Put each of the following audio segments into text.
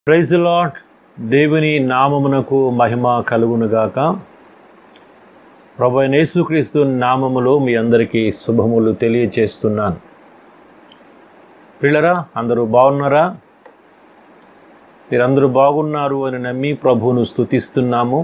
praise lot దేవుని నామమునకు మహిమ కలుగునుగాక ప్రభు అయిన యేసుక్రీస్తు నామములో మీ అందరికీ శుభములు తెలియచేస్తున్నాను పిల్లరా అందరూ బాగున్నారా మీరందరూ బాగున్నారు అని నమ్మి ప్రభువును స్తుతిస్తున్నాము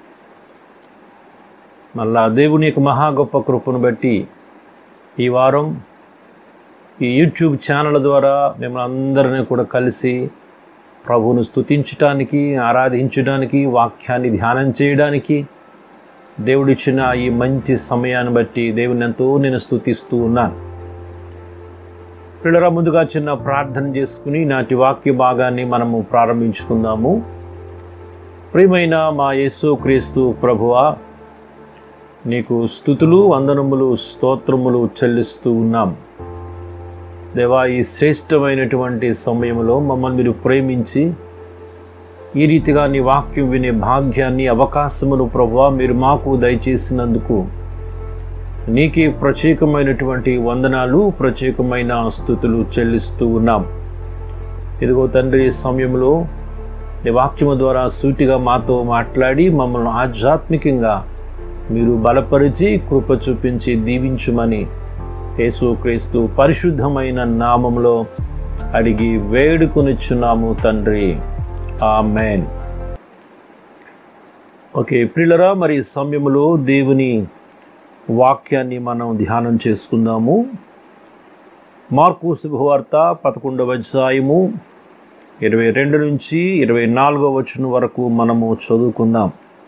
మళ్ళా దేవుని యొక్క మహా గొప్ప కృపను బట్టి ఈ వారం ఈ యూట్యూబ్ ఛానల్ ద్వారా మిమ్మల్ని అందరినీ కూడా కలిసి ప్రభువును స్తుతించటానికి ఆరాధించడానికి వాక్యాన్ని ధ్యానం చేయడానికి దేవుడిచ్చిన ఈ మంచి సమయాన్ని బట్టి దేవుని ఎంతో నేను స్తుతిస్తూ ఉన్నాను పిల్లరా ముందుగా చిన్న ప్రార్థన చేసుకుని నాటి వాక్య భాగాన్ని మనము ప్రారంభించుకుందాము ప్రియమైన మా యేసు క్రీస్తు ప్రభువా నీకు స్థుతులు వందనములు స్తోత్రములు చెల్లిస్తూ ఉన్నాం దేవా ఈ శ్రేష్టమైనటువంటి సమయంలో మమ్మల్ని మీరు ప్రేమించి ఈ రీతిగా నీ వాక్యం వినే భాగ్యాన్ని అవకాశమును ప్రభువా మీరు మాకు దయచేసినందుకు నీకే ప్రత్యేకమైనటువంటి వందనాలు ప్రత్యేకమైన స్థుతులు చెల్లిస్తూ ఉన్నాం ఇదిగో తండ్రి ఈ సమయంలో నీ వాక్యము ద్వారా సూటిగా మాతో మాట్లాడి మమ్మల్ని ఆధ్యాత్మికంగా మీరు బలపరిచి కృప చూపించి దీవించుమని యేసుక్రీస్తు పరిశుద్ధమైన నామంలో అడిగి వేడుకొనిచ్చున్నాము తండ్రి ఆమెన్ ఓకే ప్రిలరా మరి ఈ సమయంలో దేవుని వాక్యాన్ని మనం ధ్యానం చేసుకుందాము మార్కు శుభవార్త పదకొండవ అధ్యాయము ఇరవై రెండు నుంచి ఇరవై నాలుగవ వచనం వరకు మనము చదువుకుందాం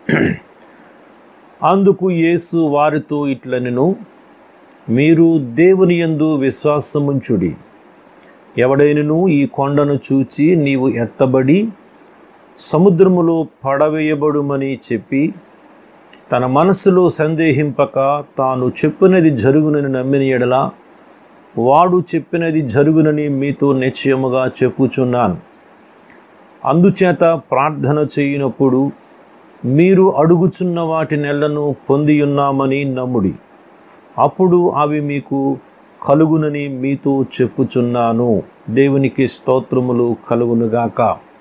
అందుకు యేసు వారితో ఇట్లనెను మీరు దేవుని యందు విశ్వాసముంచుడి ఎవడైనను ఈ కొండను చూచి నీవు ఎత్తబడి సముద్రములో పడవేయబడుమని చెప్పి తన మనసులో సందేహింపక తాను చెప్పినది జరుగునని నమ్మిన ఎడల వాడు చెప్పినది జరుగునని మీతో నిశ్చయముగా చెప్పుచున్నాను అందుచేత ప్రార్థన చేయనప్పుడు మీరు అడుగుచున్న వాటి నెలను పొందియున్నామని నమ్ముడి అప్పుడు అవి మీకు కలుగునని మీతో చెప్పుచున్నాను దేవునికి స్తోత్రములు కలుగునుగాక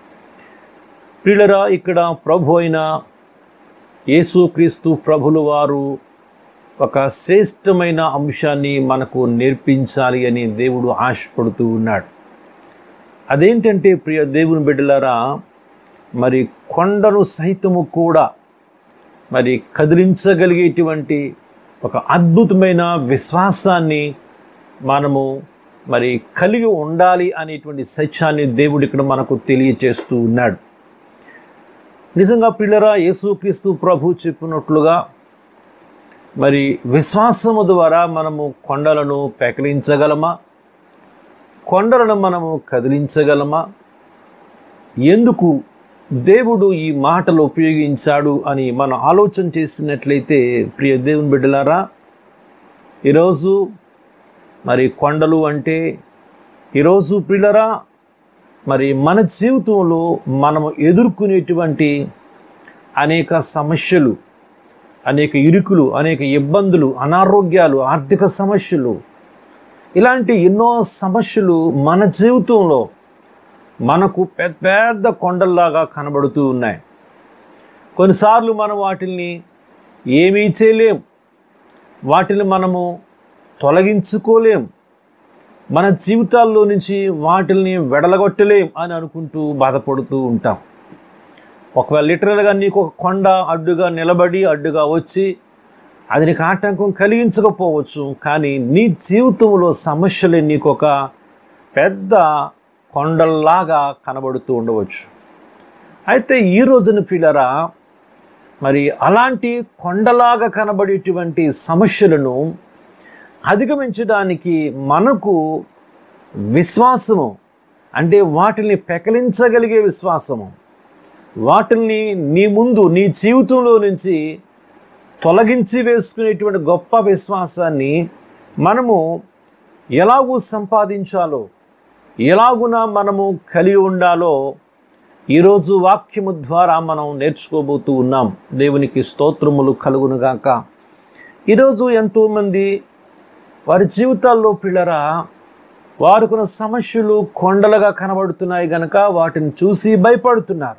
ప్రిలరా ఇక్కడ ప్రభు అయిన యేసుక్రీస్తు ప్రభులు వారు ఒక శ్రేష్టమైన అంశాన్ని మనకు నేర్పించాలి అని దేవుడు ఆశపడుతూ ఉన్నాడు అదేంటంటే ప్రియ దేవుని బిడ్డలారా మరి కొండను సహితము కూడా మరి కదిలించగలిగేటువంటి ఒక అద్భుతమైన విశ్వాసాన్ని మనము మరి కలిగి ఉండాలి అనేటువంటి సత్యాన్ని దేవుడు ఇక్కడ మనకు తెలియచేస్తూ ఉన్నాడు నిజంగా పిల్లరా యేసుక్రీస్తు ప్రభు చెప్పినట్లుగా మరి విశ్వాసము ద్వారా మనము కొండలను పెకలించగలమా కొండలను మనము కదిలించగలమా ఎందుకు దేవుడు ఈ మాటలు ఉపయోగించాడు అని మనం ఆలోచన చేసినట్లయితే ప్రియ దేవుని బిడ్డలారా ఈరోజు మరి కొండలు అంటే ఈరోజు ప్రియులరా మరి మన జీవితంలో మనము ఎదుర్కొనేటువంటి అనేక సమస్యలు అనేక ఇరుకులు అనేక ఇబ్బందులు అనారోగ్యాలు ఆర్థిక సమస్యలు ఇలాంటి ఎన్నో సమస్యలు మన జీవితంలో మనకు పెద్ద పెద్ద కొండల్లాగా కనబడుతూ ఉన్నాయి కొన్నిసార్లు మనం వాటిల్ని ఏమీ చేయలేం వాటిని మనము తొలగించుకోలేం మన జీవితాల్లో నుంచి వాటిల్ని వెడలగొట్టలేం అని అనుకుంటూ బాధపడుతూ ఉంటాం ఒకవేళ లిటరల్గా నీకు ఒక కొండ అడ్డుగా నిలబడి అడ్డుగా వచ్చి అది నీకు ఆటంకం కలిగించకపోవచ్చు కానీ నీ జీవితంలో సమస్యలే నీకు ఒక పెద్ద కొండల్లాగా కనబడుతూ ఉండవచ్చు అయితే ఈ రోజున పిల్లరా మరి అలాంటి కొండలాగా కనబడేటువంటి సమస్యలను అధిగమించడానికి మనకు విశ్వాసము అంటే వాటిని పెకలించగలిగే విశ్వాసము వాటిని నీ ముందు నీ జీవితంలో నుంచి తొలగించి వేసుకునేటువంటి గొప్ప విశ్వాసాన్ని మనము ఎలాగూ సంపాదించాలో ఎలాగున మనము కలిగి ఉండాలో ఈరోజు వాక్యము ద్వారా మనం నేర్చుకోబోతూ ఉన్నాం దేవునికి స్తోత్రములు కలుగునుగాక ఈరోజు ఎంతోమంది వారి జీవితాల్లో పిల్లరా వారికున్న సమస్యలు కొండలుగా కనబడుతున్నాయి గనక వాటిని చూసి భయపడుతున్నారు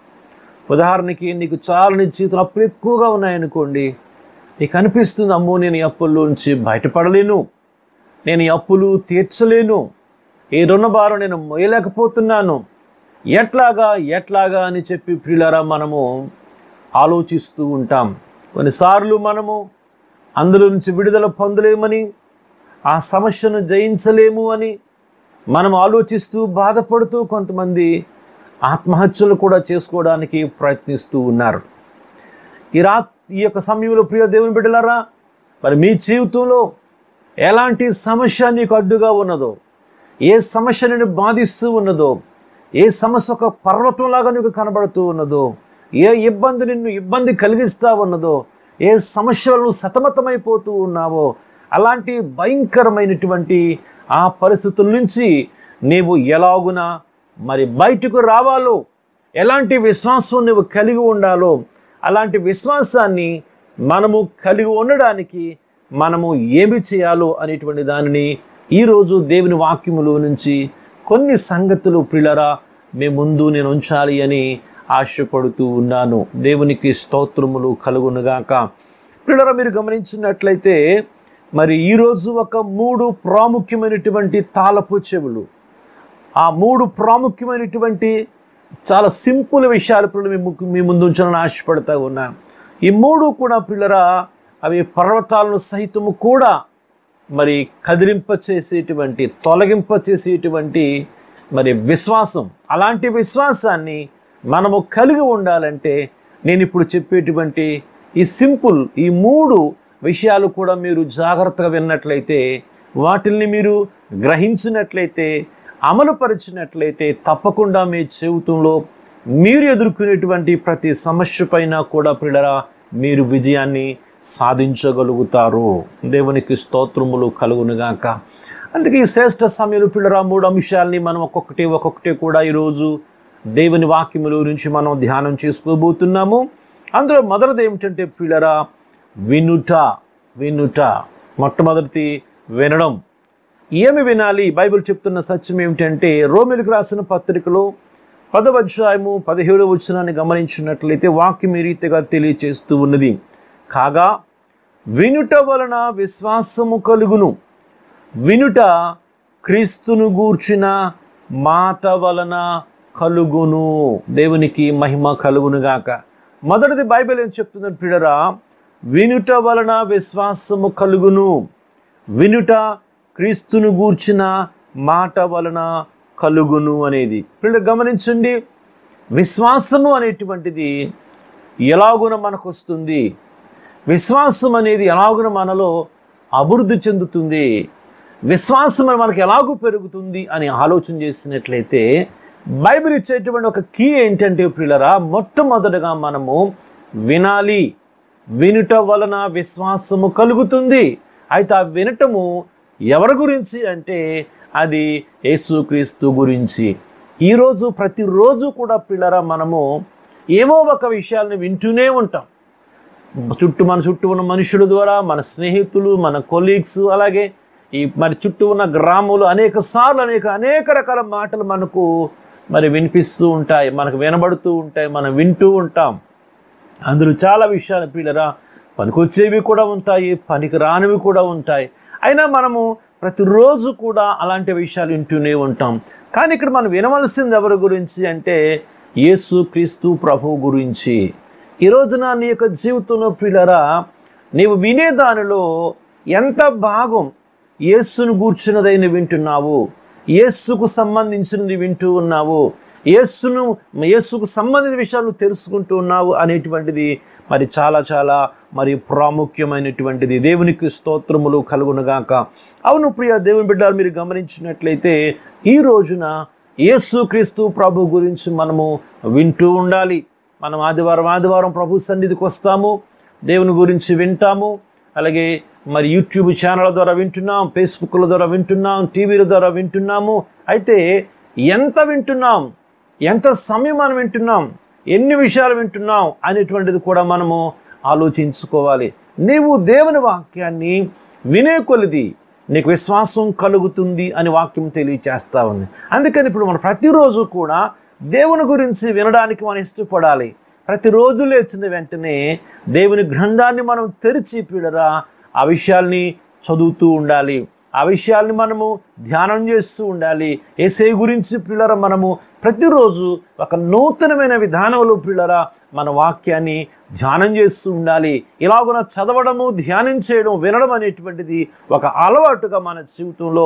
ఉదాహరణకి నీకు చాలా నీ జీవితంలో అప్పులు ఎక్కువగా ఉన్నాయనుకోండి నీకు అనిపిస్తుంది అమ్మో నేను ఈ అప్పుల్లోంచి బయటపడలేను నేను ఈ అప్పులు తీర్చలేను ఈ రుణ భారం నేను మోయలేకపోతున్నాను ఎట్లాగా ఎట్లాగా అని చెప్పి ప్రియులారా మనము ఆలోచిస్తూ ఉంటాం కొన్నిసార్లు మనము అందులో నుంచి విడుదల పొందలేమని ఆ సమస్యను జయించలేము అని మనం ఆలోచిస్తూ బాధపడుతూ కొంతమంది ఆత్మహత్యలు కూడా చేసుకోవడానికి ప్రయత్నిస్తూ ఉన్నారు ఈ రా ఈ యొక్క సమయంలో ప్రియ దేవుని బిడ్డలారా మరి మీ జీవితంలో ఎలాంటి సమస్య నీకు అడ్డుగా ఉన్నదో ఏ సమస్య నిన్ను బాధిస్తూ ఉన్నదో ఏ సమస్య ఒక పర్వతంలాగా నీకు కనబడుతూ ఉన్నదో ఏ ఇబ్బంది నిన్ను ఇబ్బంది కలిగిస్తూ ఉన్నదో ఏ సమస్యలను సతమతమైపోతూ ఉన్నావో అలాంటి భయంకరమైనటువంటి ఆ పరిస్థితుల నుంచి నీవు ఎలాగున మరి బయటకు రావాలో ఎలాంటి విశ్వాసం నువ్వు కలిగి ఉండాలో అలాంటి విశ్వాసాన్ని మనము కలిగి ఉండడానికి మనము ఏమి చేయాలో అనేటువంటి దానిని ఈరోజు దేవుని వాక్యములో నుంచి కొన్ని సంగతులు ప్రిలరా మీ ముందు నేను ఉంచాలి అని ఆశపడుతూ ఉన్నాను దేవునికి స్తోత్రములు కలుగునుగాక పిల్లర మీరు గమనించినట్లయితే మరి ఈరోజు ఒక మూడు ప్రాముఖ్యమైనటువంటి తాళపు చెవులు ఆ మూడు ప్రాముఖ్యమైనటువంటి చాలా సింపుల్ విషయాలు పిల్లలు మీ ము- మీ ముందు ఉంచాలని ఆశపడతా ఉన్నాను ఈ మూడు కూడా పిల్లరా అవి పర్వతాలను సహితము కూడా మరి కదిలింప చేసేటువంటి తొలగింప చేసేటువంటి మరి విశ్వాసం అలాంటి విశ్వాసాన్ని మనము కలిగి ఉండాలంటే నేను ఇప్పుడు చెప్పేటువంటి ఈ సింపుల్ ఈ మూడు విషయాలు కూడా మీరు జాగ్రత్తగా విన్నట్లయితే వాటిల్ని మీరు గ్రహించినట్లయితే అమలుపరిచినట్లయితే తప్పకుండా మీ జీవితంలో మీరు ఎదుర్కొనేటువంటి ప్రతి సమస్య పైన కూడా పిల్లరా మీరు విజయాన్ని సాధించగలుగుతారు దేవునికి స్తోత్రములు కలుగునుగాక అందుకే ఈ శ్రేష్ఠ సమయంలో పిల్లరా మూడు అంశాలని మనం ఒక్కొక్కటి ఒక్కొక్కటి కూడా ఈరోజు దేవుని వాక్యముల నుంచి మనం ధ్యానం చేసుకోబోతున్నాము అందులో మొదటిది ఏమిటంటే పిల్లరా వినుట వినుట మొట్టమొదటి వినడం ఏమి వినాలి బైబిల్ చెప్తున్న సత్యం ఏమిటంటే రోమిలకు రాసిన పత్రికలో పదవ అధ్యాయము పదిహేడవ వచనాన్ని గమనించినట్లయితే వాక్యం ఈ రీతిగా తెలియచేస్తూ ఉన్నది కాగా వినుట వలన విశ్వాసము కలుగును వినుట క్రీస్తును గూర్చిన మాట వలన కలుగును దేవునికి మహిమ కలుగునుగాక మొదటిది బైబిల్ ఏం చెప్తుందంటే పిల్లరా వినుట వలన విశ్వాసము కలుగును వినుట క్రీస్తును గూర్చిన మాట వలన కలుగును అనేది పిల్లలు గమనించండి విశ్వాసము అనేటువంటిది ఎలాగున మనకు వస్తుంది విశ్వాసం అనేది ఎలాగున మనలో అభివృద్ధి చెందుతుంది విశ్వాసం అని మనకి ఎలాగూ పెరుగుతుంది అని ఆలోచన చేసినట్లయితే బైబిల్ ఇచ్చేటువంటి ఒక కీ ఏంటంటే ప్రియులరా మొట్టమొదటగా మనము వినాలి వినుట వలన విశ్వాసము కలుగుతుంది అయితే ఆ వినటము ఎవరి గురించి అంటే అది యేసుక్రీస్తు గురించి ఈరోజు ప్రతిరోజు కూడా పిల్లరా మనము ఏవో ఒక విషయాలను వింటూనే ఉంటాం చుట్టూ మన చుట్టూ ఉన్న మనుషుల ద్వారా మన స్నేహితులు మన కొలీగ్స్ అలాగే ఈ మరి చుట్టూ ఉన్న గ్రాములు అనేక సార్లు అనేక అనేక రకాల మాటలు మనకు మరి వినిపిస్తూ ఉంటాయి మనకు వినబడుతూ ఉంటాయి మనం వింటూ ఉంటాం అందులో చాలా విషయాలు పిల్లరా పనికొచ్చేవి కూడా ఉంటాయి పనికి రానివి కూడా ఉంటాయి అయినా మనము ప్రతిరోజు కూడా అలాంటి విషయాలు వింటూనే ఉంటాం కానీ ఇక్కడ మనం వినవలసింది ఎవరి గురించి అంటే యేసు క్రీస్తు ప్రభు గురించి ఈ రోజున నీ యొక్క జీవితంలో పిల్లరా నీవు వినే దానిలో ఎంత భాగం యేసును గూర్చినదైన వింటున్నావు యేసుకు సంబంధించినది వింటూ ఉన్నావు యేసును యేసుకు సంబంధించిన విషయాలు తెలుసుకుంటూ ఉన్నావు అనేటువంటిది మరి చాలా చాలా మరి ప్రాముఖ్యమైనటువంటిది దేవునికి స్తోత్రములు కలుగునుగాక అవును ప్రియ దేవుని బిడ్డలు మీరు గమనించినట్లయితే ఈ రోజున యేసు క్రీస్తు ప్రభు గురించి మనము వింటూ ఉండాలి మనం ఆదివారం ఆదివారం ప్రభు సన్నిధికి వస్తాము దేవుని గురించి వింటాము అలాగే మరి యూట్యూబ్ ఛానళ్ళ ద్వారా వింటున్నాం ఫేస్బుక్ల ద్వారా వింటున్నాం టీవీల ద్వారా వింటున్నాము అయితే ఎంత వింటున్నాం ఎంత సమయం మనం వింటున్నాం ఎన్ని విషయాలు వింటున్నాం అనేటువంటిది కూడా మనము ఆలోచించుకోవాలి నీవు దేవుని వాక్యాన్ని వినే కొలిది నీకు విశ్వాసం కలుగుతుంది అని వాక్యం తెలియచేస్తా ఉంది అందుకని ఇప్పుడు మనం ప్రతిరోజు కూడా దేవుని గురించి వినడానికి మనం ఇష్టపడాలి ప్రతిరోజు లేచిన వెంటనే దేవుని గ్రంథాన్ని మనం తెరిచి పీడరా ఆ విషయాల్ని చదువుతూ ఉండాలి ఆ విషయాల్ని మనము ధ్యానం చేస్తూ ఉండాలి ఏసై గురించి పిల్లర మనము ప్రతిరోజు ఒక నూతనమైన విధానంలో పిల్లర మన వాక్యాన్ని ధ్యానం చేస్తూ ఉండాలి ఇలాగున చదవడము ధ్యానం చేయడం వినడం అనేటువంటిది ఒక అలవాటుగా మన జీవితంలో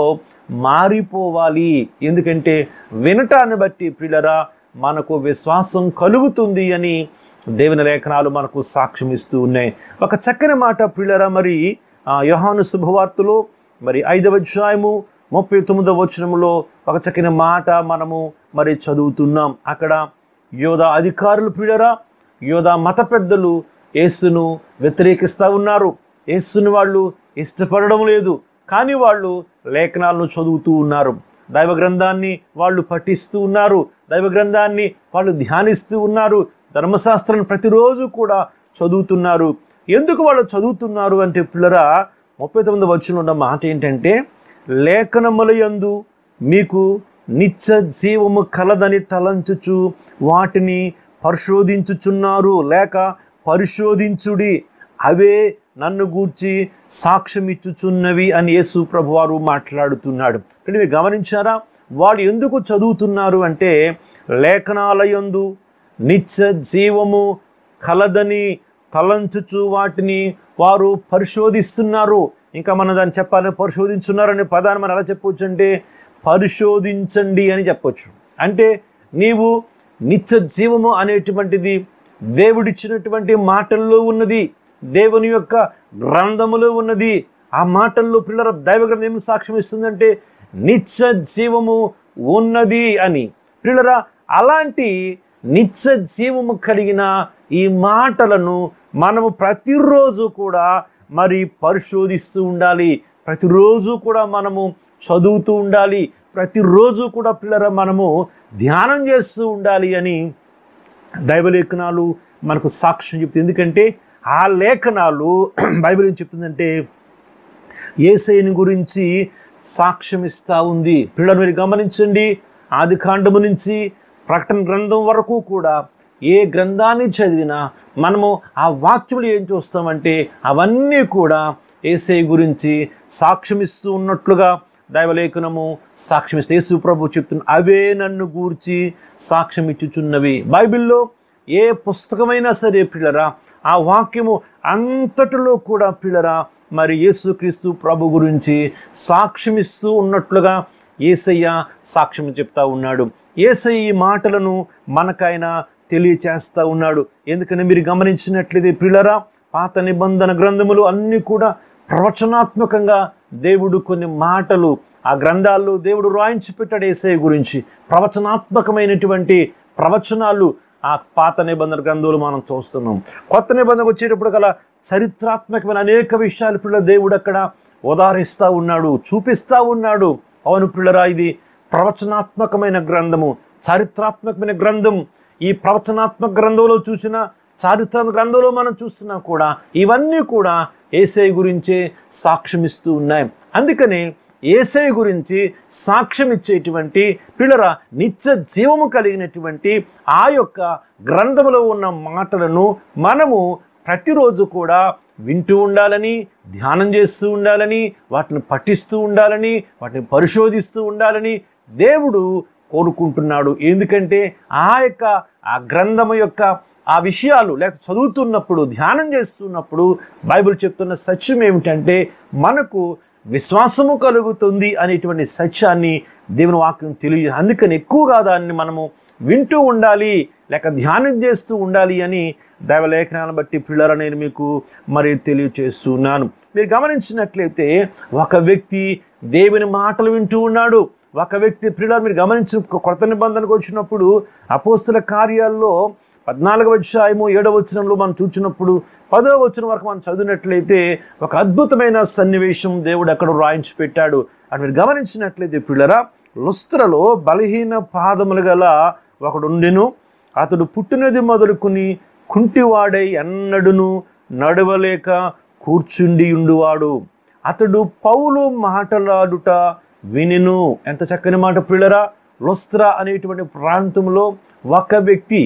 మారిపోవాలి ఎందుకంటే వినటాన్ని బట్టి పిల్లరా మనకు విశ్వాసం కలుగుతుంది అని దేవుని లేఖనాలు మనకు సాక్ష్యం ఇస్తూ ఉన్నాయి ఒక చక్కని మాట పిల్లరా మరి ఆ, యోహాను శుభవార్తలో మరి ఐదవ అధ్యాయము ముప్పై తొమ్మిదవ వచనములో ఒక చక్కని మాట మనము మరి చదువుతున్నాం అక్కడ యోధా అధికారులు పిల్లరా యోధా మత పెద్దలు యేసును వ్యతిరేకిస్తూ ఉన్నారు యేసుని వాళ్ళు ఇష్టపడడం లేదు కానీ వాళ్ళు లేఖనాలను చదువుతూ ఉన్నారు దైవ గ్రంథాన్ని వాళ్ళు పఠిస్తూ ఉన్నారు దైవ గ్రంథాన్ని వాళ్ళు ధ్యానిస్తూ ఉన్నారు ధర్మశాస్త్రాన్ని ప్రతిరోజు కూడా చదువుతున్నారు ఎందుకు వాళ్ళు చదువుతున్నారు అంటే పిల్లరా ముప్పై తొమ్మిది వచ్చిన ఉన్న మాట ఏంటంటే లేఖనముల యందు మీకు నిత్య జీవము కలదని తలంచుచు వాటిని పరిశోధించుచున్నారు లేక పరిశోధించుడి అవే నన్ను గూర్చి సాక్ష్యం ఇచ్చుచున్నవి అని యేసు ప్రభువారు మాట్లాడుతున్నాడు ఇక్కడ మీరు గమనించారా వాళ్ళు ఎందుకు చదువుతున్నారు అంటే లేఖనాలయందు నిత్య జీవము కలదని తలంచుచు వాటిని వారు పరిశోధిస్తున్నారు ఇంకా మనం దాన్ని చెప్పాలని పరిశోధించున్నారు అనే పదాన్ని మనం ఎలా చెప్పొచ్చు అంటే పరిశోధించండి అని చెప్పొచ్చు అంటే నీవు నిత్య జీవము అనేటువంటిది దేవుడిచ్చినటువంటి మాటల్లో ఉన్నది దేవుని యొక్క గ్రంథములో ఉన్నది ఆ మాటల్లో పిల్లల దైవ గ్రంథం ఏమి సాక్ష్యం ఇస్తుందంటే నిత్య జీవము ఉన్నది అని పిల్లరా అలాంటి నిత్య జీవము కలిగిన ఈ మాటలను మనము ప్రతిరోజు కూడా మరి పరిశోధిస్తూ ఉండాలి ప్రతిరోజు కూడా మనము చదువుతూ ఉండాలి ప్రతిరోజు కూడా పిల్లర మనము ధ్యానం చేస్తూ ఉండాలి అని దైవలేఖనాలు మనకు సాక్ష్యం చెప్తుంది ఎందుకంటే ఆ లేఖనాలు బైబిల్ ఏం చెప్తుందంటే ఏసైని గురించి సాక్ష్యం ఇస్తూ ఉంది పిల్లలు మీరు గమనించండి ఆది కాండము నుంచి ప్రకటన గ్రంథం వరకు కూడా ఏ గ్రంథాన్ని చదివినా మనము ఆ వాక్యములు ఏం చూస్తామంటే అవన్నీ కూడా ఏసై గురించి సాక్ష్యం ఇస్తూ ఉన్నట్లుగా దైవలేఖనము సాక్ష్యం ఇస్తే యేసు ప్రభు చెప్తున్న అవే నన్ను గూర్చి సాక్ష్యం ఇచ్చుచున్నవి బైబిల్లో ఏ పుస్తకమైనా సరే పిల్లరా ఆ వాక్యము అంతటిలో కూడా పిల్లరా మరి యేసుక్రీస్తు ప్రభు గురించి సాక్ష్యమిస్తూ ఉన్నట్లుగా ఏసయ్య సాక్ష్యం చెప్తా ఉన్నాడు ఏసయ్య ఈ మాటలను మనకైనా తెలియచేస్తా ఉన్నాడు ఎందుకని మీరు గమనించినట్లయితే పిల్లరా పాత నిబంధన గ్రంథములు అన్నీ కూడా ప్రవచనాత్మకంగా దేవుడు కొన్ని మాటలు ఆ గ్రంథాల్లో దేవుడు రాయించి పెట్టాడు ఏసయ్య గురించి ప్రవచనాత్మకమైనటువంటి ప్రవచనాలు ఆ పాత నిబంధన గ్రంథాలు మనం చూస్తున్నాం కొత్త నిబంధనకు వచ్చేటప్పుడు గల చరిత్రాత్మకమైన అనేక విషయాలు పిల్లల దేవుడు అక్కడ ఉదాహరిస్తూ ఉన్నాడు చూపిస్తూ ఉన్నాడు అవును పిల్లరా ఇది ప్రవచనాత్మకమైన గ్రంథము చారిత్రాత్మకమైన గ్రంథం ఈ ప్రవచనాత్మక గ్రంథంలో చూసిన చారిత్రక గ్రంథంలో మనం చూస్తున్నా కూడా ఇవన్నీ కూడా ఏసై గురించే సాక్ష్యమిస్తూ ఉన్నాయి అందుకనే ఏసై గురించి సాక్ష్యం ఇచ్చేటువంటి పిల్లర నిత్య జీవము కలిగినటువంటి ఆ యొక్క గ్రంథములో ఉన్న మాటలను మనము ప్రతిరోజు కూడా వింటూ ఉండాలని ధ్యానం చేస్తూ ఉండాలని వాటిని పఠిస్తూ ఉండాలని వాటిని పరిశోధిస్తూ ఉండాలని దేవుడు కోరుకుంటున్నాడు ఎందుకంటే ఆ యొక్క ఆ గ్రంథము యొక్క ఆ విషయాలు లేక చదువుతున్నప్పుడు ధ్యానం చేస్తున్నప్పుడు బైబిల్ చెప్తున్న సత్యం ఏమిటంటే మనకు విశ్వాసము కలుగుతుంది అనేటువంటి సత్యాన్ని దేవుని వాక్యం తెలియ అందుకని ఎక్కువగా దాన్ని మనము వింటూ ఉండాలి లేక ధ్యానం చేస్తూ ఉండాలి అని దైవలేఖనాలను బట్టి పిల్లల నేను మీకు మరి తెలియచేస్తున్నాను మీరు గమనించినట్లయితే ఒక వ్యక్తి దేవుని మాటలు వింటూ ఉన్నాడు ఒక వ్యక్తి పిల్లలు మీరు గమనించిన కొత్త నిబంధనకు వచ్చినప్పుడు అపోస్తుల కార్యాల్లో పద్నాలుగవ అధ్యాయము ఏడవ వచనంలో మనం చూసినప్పుడు పదవ వచనం వరకు మనం చదివినట్లయితే ఒక అద్భుతమైన సన్నివేశం దేవుడు అక్కడ రాయించి పెట్టాడు అని మీరు గమనించినట్లయితే పిల్లరా లుస్త్రలో బలహీన పాదములు గల ఒకడుండెను అతడు పుట్టినది మొదలుకుని కుంటివాడై ఎన్నడును నడవలేక కూర్చుండి ఉండువాడు అతడు పౌలు మాటలాడుట వినెను ఎంత చక్కని మాట పిల్లరా లొస్త్రా అనేటువంటి ప్రాంతంలో ఒక వ్యక్తి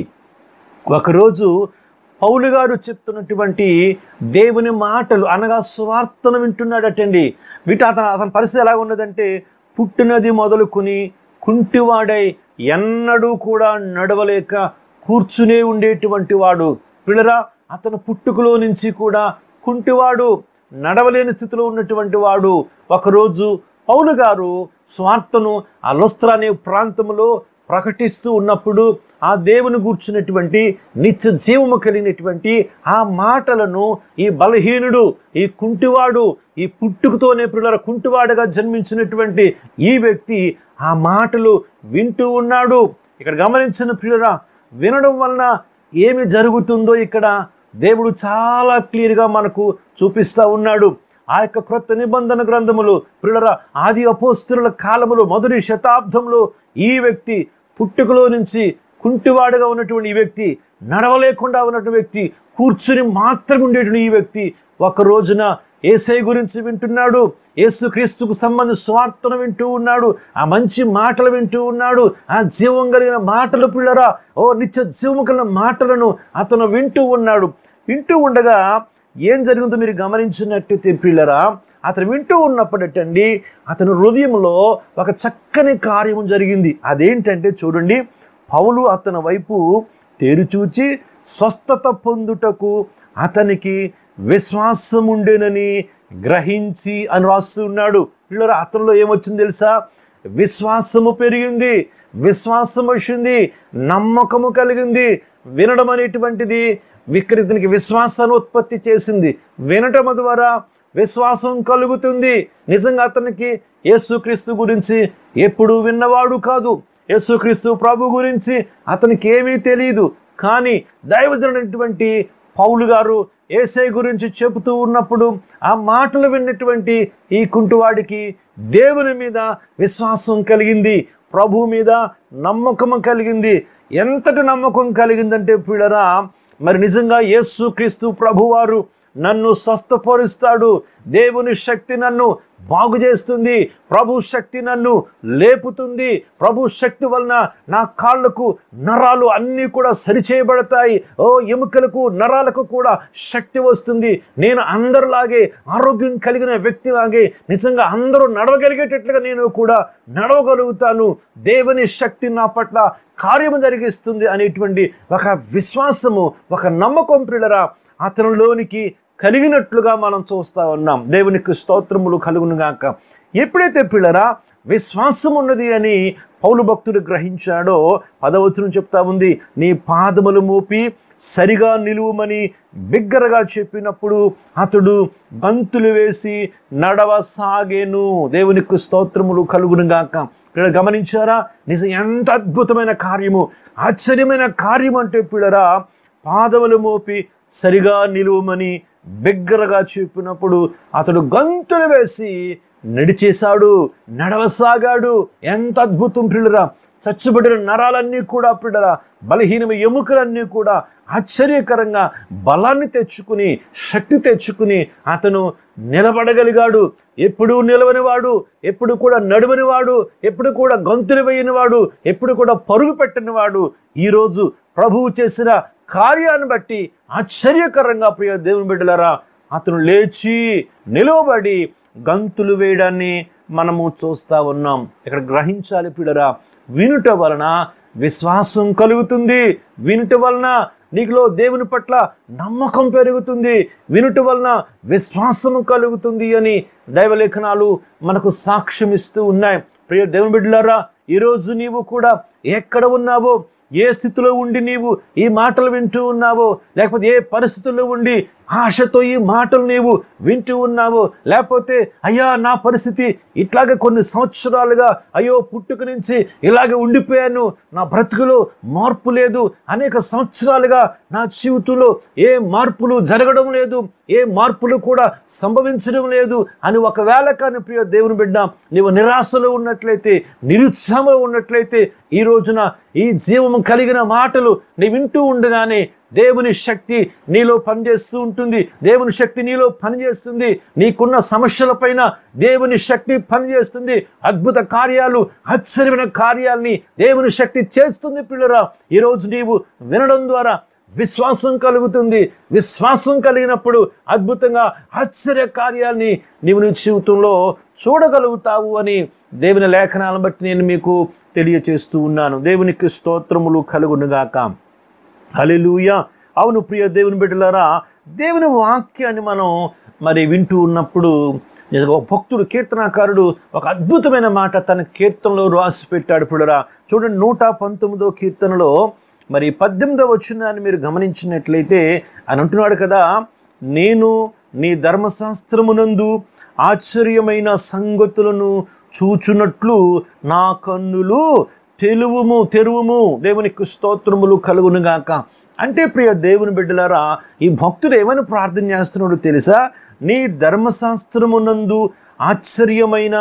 ఒకరోజు పౌలు గారు చెప్తున్నటువంటి దేవుని మాటలు అనగా స్వార్థను వింటున్నాడటండి వీటి అతను అతని పరిస్థితి ఎలా ఉన్నదంటే పుట్టినది మొదలుకొని కుంటివాడై ఎన్నడూ కూడా నడవలేక కూర్చునే ఉండేటువంటి వాడు పిల్లరా అతను పుట్టుకలో నుంచి కూడా కుంటివాడు నడవలేని స్థితిలో ఉన్నటువంటి వాడు ఒకరోజు పౌలు గారు స్వార్థను ఆ లొస్త్ర అనే ప్రాంతంలో ప్రకటిస్తూ ఉన్నప్పుడు ఆ దేవుని గూర్చినటువంటి నిత్య జీవము కలిగినటువంటి ఆ మాటలను ఈ బలహీనుడు ఈ కుంటివాడు ఈ పుట్టుకతోనే పిల్లల కుంటివాడుగా జన్మించినటువంటి ఈ వ్యక్తి ఆ మాటలు వింటూ ఉన్నాడు ఇక్కడ గమనించిన ప్రియులరా వినడం వలన ఏమి జరుగుతుందో ఇక్కడ దేవుడు చాలా క్లియర్గా మనకు చూపిస్తూ ఉన్నాడు ఆ యొక్క క్రొత్త నిబంధన గ్రంథములు పిల్లరా ఆది అపోస్తుల కాలములో మొదటి శతాబ్దంలో ఈ వ్యక్తి పుట్టుకలో నుంచి కుంటివాడుగా ఉన్నటువంటి ఈ వ్యక్తి నడవలేకుండా ఉన్నటువంటి వ్యక్తి కూర్చుని మాత్రం ఉండేటువంటి ఈ వ్యక్తి ఒక రోజున ఏసై గురించి వింటున్నాడు యేసు క్రీస్తుకు సంబంధించిన స్వార్థను వింటూ ఉన్నాడు ఆ మంచి మాటలు వింటూ ఉన్నాడు ఆ జీవం కలిగిన మాటలు పిల్లరా ఓ నిత్య జీవము కలిగిన మాటలను అతను వింటూ ఉన్నాడు వింటూ ఉండగా ఏం జరిగిందో మీరు గమనించినట్టయితే పిల్లరా అతను వింటూ ఉన్నప్పుడటండి అతని హృదయంలో ఒక చక్కని కార్యం జరిగింది అదేంటంటే చూడండి పౌలు అతని వైపు తేరుచూచి స్వస్థత పొందుటకు అతనికి విశ్వాసం ఉండేనని గ్రహించి అని రాస్తున్నాడు పిల్లరా అతనిలో ఏమొచ్చింది తెలుసా విశ్వాసము పెరిగింది విశ్వాసం వచ్చింది నమ్మకము కలిగింది వినడం అనేటువంటిది ఇక్కడ ఇతనికి విశ్వాసాన్ని ఉత్పత్తి చేసింది వినటం ద్వారా విశ్వాసం కలుగుతుంది నిజంగా అతనికి యేసుక్రీస్తు గురించి ఎప్పుడు విన్నవాడు కాదు యేసుక్రీస్తు ప్రభు గురించి అతనికి ఏమీ తెలియదు కానీ దైవజనుడైనటువంటి పౌలు గారు ఏసై గురించి చెబుతూ ఉన్నప్పుడు ఆ మాటలు విన్నటువంటి ఈ కుంటువాడికి దేవుని మీద విశ్వాసం కలిగింది ప్రభు మీద నమ్మకం కలిగింది ఎంతటి నమ్మకం కలిగిందంటే పిల్లరా మరి నిజంగా యేసు క్రీస్తు ప్రభువారు నన్ను స్వస్థపరుస్తాడు దేవుని శక్తి నన్ను బాగు చేస్తుంది ప్రభు శక్తి నన్ను లేపుతుంది ప్రభు శక్తి వలన నా కాళ్ళకు నరాలు అన్నీ కూడా సరిచేయబడతాయి ఓ ఎముకలకు నరాలకు కూడా శక్తి వస్తుంది నేను అందరిలాగే ఆరోగ్యం కలిగిన వ్యక్తిలాగే నిజంగా అందరూ నడవగలిగేటట్లుగా నేను కూడా నడవగలుగుతాను దేవుని శక్తి నా పట్ల కార్యము జరిగిస్తుంది అనేటువంటి ఒక విశ్వాసము ఒక నమ్మకం పిల్లరా అతనిలోనికి కలిగినట్లుగా మనం చూస్తా ఉన్నాం దేవునికి స్తోత్రములు కలుగును గాక ఎప్పుడైతే పిల్లరా విశ్వాసం ఉన్నది అని పౌలు భక్తుడు గ్రహించాడో పదవచనం చెప్తా ఉంది నీ పాదములు మోపి సరిగా నిలువమని బిగ్గరగా చెప్పినప్పుడు అతడు గంతులు వేసి నడవసాగేను దేవునికి స్తోత్రములు కలుగును గాక పిల్లలు గమనించారా నిజం ఎంత అద్భుతమైన కార్యము ఆశ్చర్యమైన కార్యం అంటే పిల్లరా పాదములు మోపి సరిగా నిలువమని బిగ్గరగా చెప్పినప్పుడు అతడు గంతులు వేసి నడిచేశాడు నడవసాగాడు ఎంత అద్భుతం పిల్లరా చచ్చుబడిన నరాలన్నీ కూడా పిల్లరా బలహీనమైన ఎముకలన్నీ కూడా ఆశ్చర్యకరంగా బలాన్ని తెచ్చుకుని శక్తి తెచ్చుకుని అతను నిలబడగలిగాడు ఎప్పుడు నిలవనివాడు ఎప్పుడు కూడా నడువనివాడు ఎప్పుడు కూడా గొంతులు వేయనివాడు ఎప్పుడు కూడా పరుగు పెట్టనివాడు ఈరోజు ప్రభువు చేసిన కార్యాన్ని బట్టి ఆశ్చర్యకరంగా ప్రియ దేవుని బిడ్డలారా అతను లేచి నిలవబడి గంతులు వేయడాన్ని మనము చూస్తా ఉన్నాం ఇక్కడ గ్రహించాలి పిల్లరా వినుట వలన విశ్వాసం కలుగుతుంది వినుట వలన నీకులో దేవుని పట్ల నమ్మకం పెరుగుతుంది వినుట వలన విశ్వాసము కలుగుతుంది అని దైవలేఖనాలు మనకు సాక్ష్యం ఇస్తూ ఉన్నాయి ప్రియ దేవుని బిడ్డలారా ఈరోజు నీవు కూడా ఎక్కడ ఉన్నావో ఏ స్థితిలో ఉండి నీవు ఈ మాటలు వింటూ ఉన్నావో లేకపోతే ఏ పరిస్థితుల్లో ఉండి ఆశతో ఈ మాటలు నీవు వింటూ ఉన్నావో లేకపోతే అయ్యా నా పరిస్థితి ఇట్లాగే కొన్ని సంవత్సరాలుగా అయ్యో పుట్టుక నుంచి ఇలాగే ఉండిపోయాను నా బ్రతుకులో మార్పు లేదు అనేక సంవత్సరాలుగా నా జీవితంలో ఏ మార్పులు జరగడం లేదు ఏ మార్పులు కూడా సంభవించడం లేదు అని ఒకవేళ కానీ ప్రియ దేవుని బిడ్డ నీవు నిరాశలో ఉన్నట్లయితే నిరుత్సాహంలో ఉన్నట్లయితే ఈ రోజున ఈ జీవము కలిగిన మాటలు నీ వింటూ ఉండగానే దేవుని శక్తి నీలో పనిచేస్తూ ఉంటుంది దేవుని శక్తి నీలో పనిచేస్తుంది నీకున్న సమస్యలపైన దేవుని శక్తి పనిచేస్తుంది అద్భుత కార్యాలు ఆశ్చర్యమైన కార్యాల్ని దేవుని శక్తి చేస్తుంది పిల్లరా ఈరోజు నీవు వినడం ద్వారా విశ్వాసం కలుగుతుంది విశ్వాసం కలిగినప్పుడు అద్భుతంగా ఆశ్చర్య కార్యాల్ని నీవు నీ జీవితంలో చూడగలుగుతావు అని దేవుని లేఖనాలను బట్టి నేను మీకు తెలియచేస్తూ ఉన్నాను దేవునికి స్తోత్రములు కలుగునుగాక హల్లెలూయ అవును ప్రియ దేవుని బిడ్డలారా దేవుని వాక్యాన్ని మనం మరి వింటూ ఉన్నప్పుడు నిజంగా ఒక భక్తుడు కీర్తనాకారుడు ఒక అద్భుతమైన మాట తన కీర్తనలో రాసి పెట్టాడు పిల్లరా చూడండి నూట పంతొమ్మిదో కీర్తనలో మరి పద్దెనిమిదో వచ్చిందని మీరు గమనించినట్లయితే అని అంటున్నాడు కదా నేను నీ ధర్మశాస్త్రమునందు ఆశ్చర్యమైన సంగతులను చూచున్నట్లు నా కన్నులు తెలువుము తెరువుము దేవునికి స్తోత్రములు కలుగునుగాక అంటే ప్రియ దేవుని బిడ్డలారా ఈ భక్తుడు ఏమని ప్రార్థన చేస్తున్నాడు తెలుసా నీ ధర్మశాస్త్రమునందు ఆశ్చర్యమైన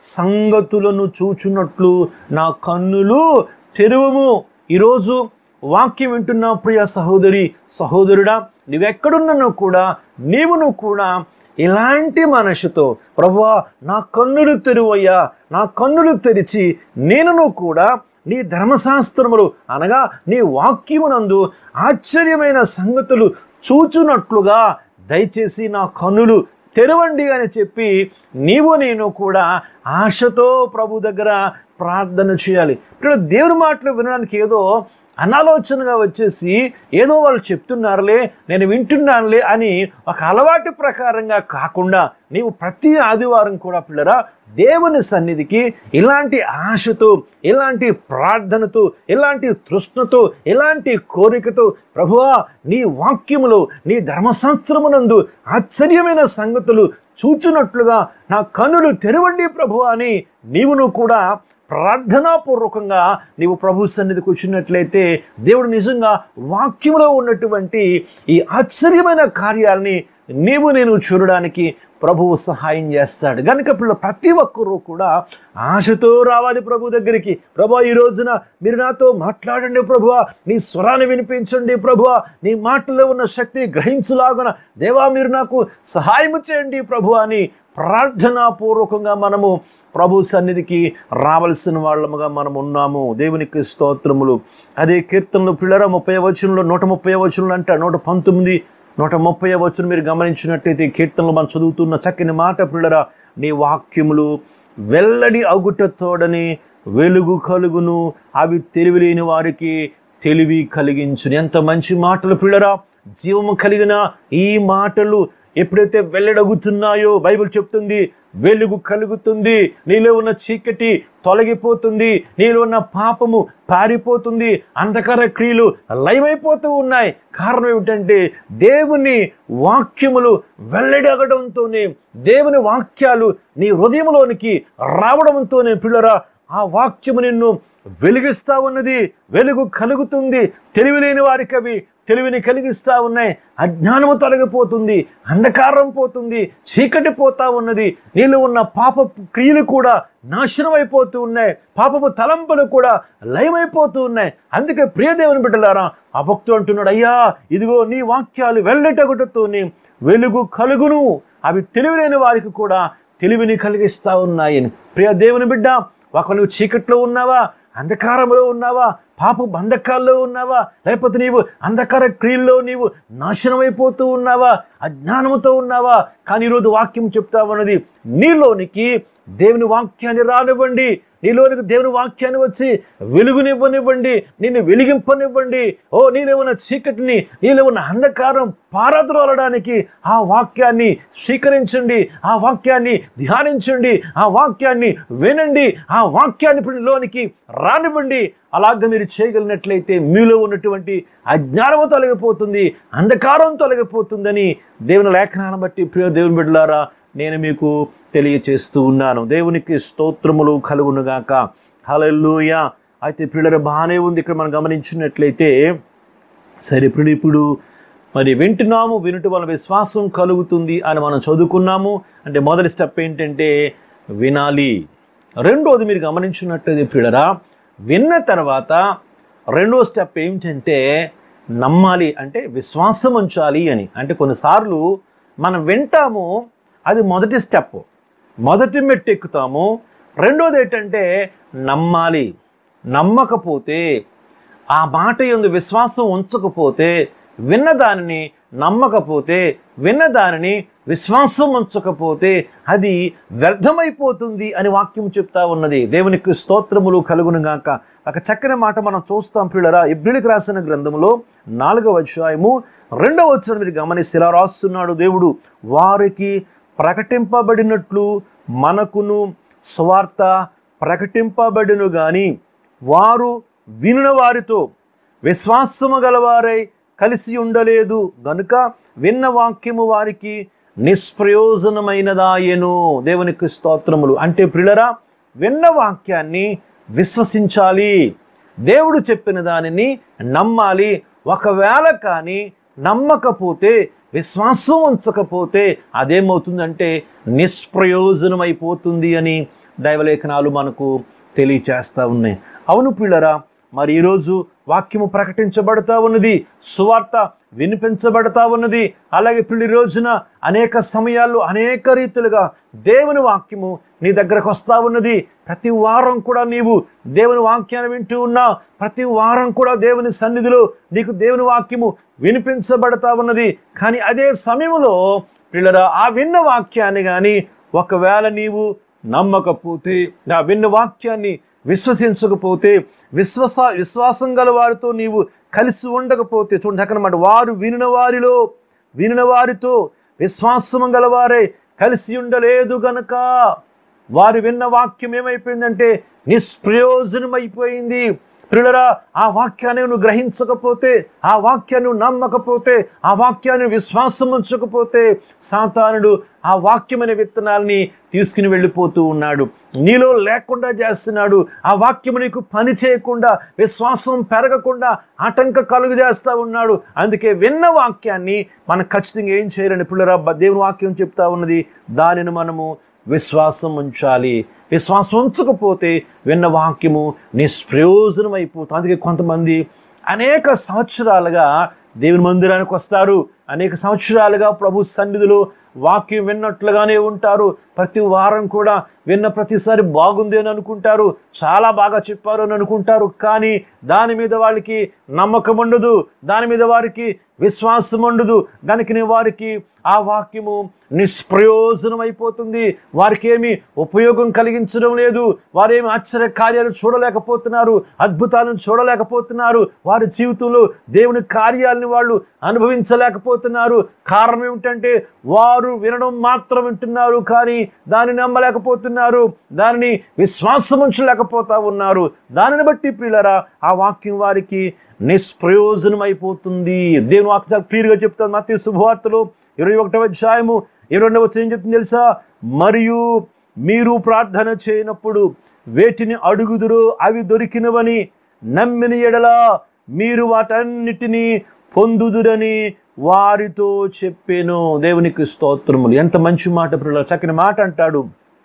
సంగతులను చూచున్నట్లు నా కన్నులు తెరువుము ఈరోజు వాక్యం వింటున్న ప్రియ సహోదరి సహోదరుడా నీవెక్కడున్నానో కూడా నీవును కూడా ఇలాంటి మనసుతో ప్రభువా నా కన్నులు తెరువయ్యా నా కన్నులు తెరిచి నేనును కూడా నీ ధర్మశాస్త్రములు అనగా నీ వాక్యమునందు ఆశ్చర్యమైన సంగతులు చూచునట్లుగా దయచేసి నా కన్నులు తెరవండి అని చెప్పి నీవు నేను కూడా ఆశతో ప్రభు దగ్గర ప్రార్థన చేయాలి ఇక్కడ దేవుని మాటలు వినడానికి ఏదో అనాలోచనగా వచ్చేసి ఏదో వాళ్ళు చెప్తున్నారులే నేను వింటున్నానులే అని ఒక అలవాటు ప్రకారంగా కాకుండా నీవు ప్రతి ఆదివారం కూడా పిల్లరా దేవుని సన్నిధికి ఇలాంటి ఆశతో ఇలాంటి ప్రార్థనతో ఇలాంటి తృష్ణతో ఇలాంటి కోరికతో ప్రభువా నీ వాక్యములో నీ ధర్మశాస్త్రమునందు ఆశ్చర్యమైన సంగతులు చూచున్నట్లుగా నా కన్నులు తెరవండి ప్రభు అని నీవును కూడా ప్రార్థనాపూర్వకంగా నీవు ప్రభు సన్నిధికి వచ్చినట్లయితే దేవుడు నిజంగా వాక్యంలో ఉన్నటువంటి ఈ ఆశ్చర్యమైన కార్యాలని నీవు నేను చూడడానికి ప్రభువు సహాయం చేస్తాడు కనుక పిల్ల ప్రతి ఒక్కరూ కూడా ఆశతో రావాలి ప్రభు దగ్గరికి ప్రభు ఈ రోజున మీరు నాతో మాట్లాడండి ప్రభువా నీ స్వరాన్ని వినిపించండి ప్రభువా నీ మాటలో ఉన్న శక్తిని గ్రహించులాగున దేవా మీరు నాకు సహాయం చేయండి ప్రభు అని ప్రార్థనాపూర్వకంగా మనము ప్రభు సన్నిధికి రావలసిన వాళ్ళముగా మనం ఉన్నాము దేవునికి స్తోత్రములు అదే కీర్తనలు పిల్లర ముప్పై వచనంలో నూట ముప్పై వచనంలో అంట నూట పంతొమ్మిది నూట ముప్పై వచనం మీరు గమనించినట్టయితే ఈ కీర్తనలు మనం చదువుతున్న చక్కని మాట పిల్లర నీ వాక్యములు వెల్లడి అగుటతోడని వెలుగు కలుగును అవి తెలివిలేని వారికి తెలివి కలిగించును ఎంత మంచి మాటలు పిల్లరా జీవము కలిగిన ఈ మాటలు ఎప్పుడైతే వెల్లడగుతున్నాయో బైబిల్ చెప్తుంది వెలుగు కలుగుతుంది నీలో ఉన్న చీకటి తొలగిపోతుంది నీలో ఉన్న పాపము పారిపోతుంది అంధకార క్రియలు లయమైపోతూ ఉన్నాయి కారణం ఏమిటంటే దేవుని వాక్యములు వెల్లడగడంతోనే దేవుని వాక్యాలు నీ హృదయంలోనికి రావడంతోనే పిల్లరా ఆ వాక్యము నిన్ను వెలిగిస్తా ఉన్నది వెలుగు కలుగుతుంది తెలివిలేని వారికి అవి తెలివిని కలిగిస్తా ఉన్నాయి అజ్ఞానము తొలగిపోతుంది అంధకారం పోతుంది చీకటి పోతా ఉన్నది నీలో ఉన్న పాప క్రియలు కూడా నాశనం అయిపోతూ ఉన్నాయి పాపపు తలంపులు కూడా లయమైపోతూ ఉన్నాయి అందుకే ప్రియదేవుని బిడ్డలారా ఆ భక్తుడు అంటున్నాడు అయ్యా ఇదిగో నీ వాక్యాలు వెళ్ళటగుటతోని వెలుగు కలుగును అవి తెలివిలేని వారికి కూడా తెలివిని కలిగిస్తా ఉన్నాయని ప్రియ దేవుని బిడ్డ ఒక నువ్వు చీకట్లో ఉన్నావా అంధకారంలో ఉన్నావా పాప బంధకాల్లో ఉన్నావా లేకపోతే నీవు అంధకార క్రియల్లో నీవు నాశనమైపోతూ ఉన్నావా అజ్ఞానంతో ఉన్నావా కానీ ఈరోజు వాక్యం చెప్తా ఉన్నది నీలోనికి దేవుని వాక్యాన్ని రానివ్వండి నీలోనికి దేవుని వాక్యాన్ని వచ్చి వెలుగునివ్వనివ్వండి నిన్ను వెలిగింపనివ్వండి ఓ నీలో ఉన్న చీకటిని నీలో ఉన్న అంధకారం పారద్రోలడానికి ఆ వాక్యాన్ని స్వీకరించండి ఆ వాక్యాన్ని ధ్యానించండి ఆ వాక్యాన్ని వినండి ఆ వాక్యాన్ని లోనికి రానివ్వండి అలాగ మీరు చేయగలిగినట్లయితే మీలో ఉన్నటువంటి అజ్ఞానము తొలగిపోతుంది అంధకారం తొలగిపోతుందని దేవుని లేఖనాన్ని బట్టి ప్రియ దేవుని బిడ్డలారా నేను మీకు తెలియచేస్తూ ఉన్నాను దేవునికి స్తోత్రములు కలుగునుగాక హల్లెలూయా అయితే పిల్లల బాగానే ఉంది ఇక్కడ మనం గమనించినట్లయితే సరే ఇప్పుడు ఇప్పుడు మరి వింటున్నాము వినుట వల్ల విశ్వాసం కలుగుతుంది అని మనం చదువుకున్నాము అంటే మొదటి స్టెప్ ఏంటంటే వినాలి రెండోది మీరు గమనించినట్లయితే పిల్లరా విన్న తర్వాత రెండో స్టెప్ ఏంటంటే నమ్మాలి అంటే విశ్వాసం ఉంచాలి అని అంటే కొన్నిసార్లు మనం వింటాము అది మొదటి స్టెప్ మొదటి మెట్టు ఎక్కుతాము రెండోది ఏంటంటే నమ్మాలి నమ్మకపోతే ఆ మాట ఎందు విశ్వాసం ఉంచకపోతే విన్న దానిని నమ్మకపోతే విన్న దానిని విశ్వాసం ఉంచకపోతే అది వ్యర్థమైపోతుంది అని వాక్యం చెప్తా ఉన్నది దేవునికి స్తోత్రములు కలుగును గాక ఒక చక్కని మాట మనం చూస్తాం పిల్లరా ఇబ్రిలికి రాసిన గ్రంథములో నాలుగవ అధ్యాయము రెండవ వచ్చిన మీరు గమనిస్తే ఇలా రాస్తున్నాడు దేవుడు వారికి ప్రకటింపబడినట్లు మనకును స్వార్థ ప్రకటింపబడిను గాని వారు వినిన వారితో విశ్వాసము గలవారై కలిసి ఉండలేదు గనుక విన్న వాక్యము వారికి నిష్ప్రయోజనమైనదాయను దేవునికి స్తోత్రములు అంటే ప్రిలరా విన్న వాక్యాన్ని విశ్వసించాలి దేవుడు చెప్పిన దానిని నమ్మాలి ఒకవేళ కానీ నమ్మకపోతే విశ్వాసం ఉంచకపోతే అదేమవుతుందంటే నిష్ప్రయోజనమైపోతుంది అని దైవలేఖనాలు మనకు తెలియచేస్తూ ఉన్నాయి అవును పిల్లరా మరి ఈరోజు వాక్యము ప్రకటించబడతా ఉన్నది సువార్త వినిపించబడతా ఉన్నది అలాగే పిల్లి రోజున అనేక సమయాల్లో అనేక రీతులుగా దేవుని వాక్యము నీ దగ్గరకు వస్తా ఉన్నది ప్రతి వారం కూడా నీవు దేవుని వాక్యాన్ని వింటూ ఉన్నా ప్రతి వారం కూడా దేవుని సన్నిధిలో నీకు దేవుని వాక్యము వినిపించబడతా ఉన్నది కానీ అదే సమయంలో పిల్లరా ఆ విన్న వాక్యాన్ని కానీ ఒకవేళ నీవు నమ్మకపోతే ఆ విన్న వాక్యాన్ని విశ్వసించకపోతే విశ్వాస విశ్వాసం గల వారితో నీవు కలిసి ఉండకపోతే చూడండి చక్కనమాట వారు వినిన వారిలో వినిన వారితో విశ్వాసం గలవారే కలిసి ఉండలేదు గనక వారు విన్న వాక్యం ఏమైపోయిందంటే నిష్ప్రయోజనమైపోయింది ప్రియులరా ఆ వాక్యాన్ని నువ్వు గ్రహించకపోతే ఆ వాక్యాన్ని నువ్వు నమ్మకపోతే ఆ వాక్యాన్ని విశ్వాసం ఉంచకపోతే సాతానుడు ఆ వాక్యమైన విత్తనాల్ని తీసుకుని వెళ్ళిపోతూ ఉన్నాడు నీలో లేకుండా చేస్తున్నాడు ఆ వాక్యము నీకు పని చేయకుండా విశ్వాసం పెరగకుండా ఆటంక కలుగు చేస్తూ ఉన్నాడు అందుకే విన్న వాక్యాన్ని మనం ఖచ్చితంగా ఏం చేయాలని పిల్లరా దేవుని వాక్యం చెప్తా ఉన్నది దానిని మనము విశ్వాసం ఉంచాలి విశ్వాసం ఉంచకపోతే విన్న వాక్యము నిష్ప్రయోజనం అయిపోతుంది అందుకే కొంతమంది అనేక సంవత్సరాలుగా దేవుని మందిరానికి వస్తారు అనేక సంవత్సరాలుగా ప్రభు సన్నిధిలో వాక్యం విన్నట్లుగానే ఉంటారు ప్రతి వారం కూడా విన్న ప్రతిసారి బాగుంది అని అనుకుంటారు చాలా బాగా చెప్పారు అని అనుకుంటారు కానీ దాని మీద వాళ్ళకి నమ్మకం ఉండదు దాని మీద వారికి విశ్వాసం ఉండదు దానికి వారికి ఆ వాక్యము నిష్ప్రయోజనం అయిపోతుంది వారికి ఏమి ఉపయోగం కలిగించడం లేదు వారేమి ఆశ్చర్య కార్యాలు చూడలేకపోతున్నారు అద్భుతాలను చూడలేకపోతున్నారు వారి జీవితంలో దేవుని కార్యాలని వాళ్ళు అనుభవించలేకపోతున్నారు కారణం ఏమిటంటే వారు వినడం మాత్రం వింటున్నారు కానీ దాన్ని నమ్మలేకపోతున్నారు దానిని విశ్వాసం ఉంచలేకపోతా ఉన్నారు దానిని బట్టి ప్రియులరా ఆ వాక్యం వారికి నిష్ప్రయోజనం అయిపోతుంది దేవుని వాక్యం చాలా క్లియర్గా చెప్తాను మత్తి శుభవార్తలో ఇరవై ఒకటవ అధ్యాయము ఇరవై రెండవ వచ్చిన ఏం చెప్తుంది తెలుసా మరియు మీరు ప్రార్థన చేయనప్పుడు వేటిని అడుగుదురు అవి దొరికినవని నమ్మిన ఎడల మీరు వాటన్నిటినీ పొందుదురని వారితో చెప్పాను దేవునికి స్తోత్రములు ఎంత మంచి మాట పిల్లలు చక్కని మాట అంటాడు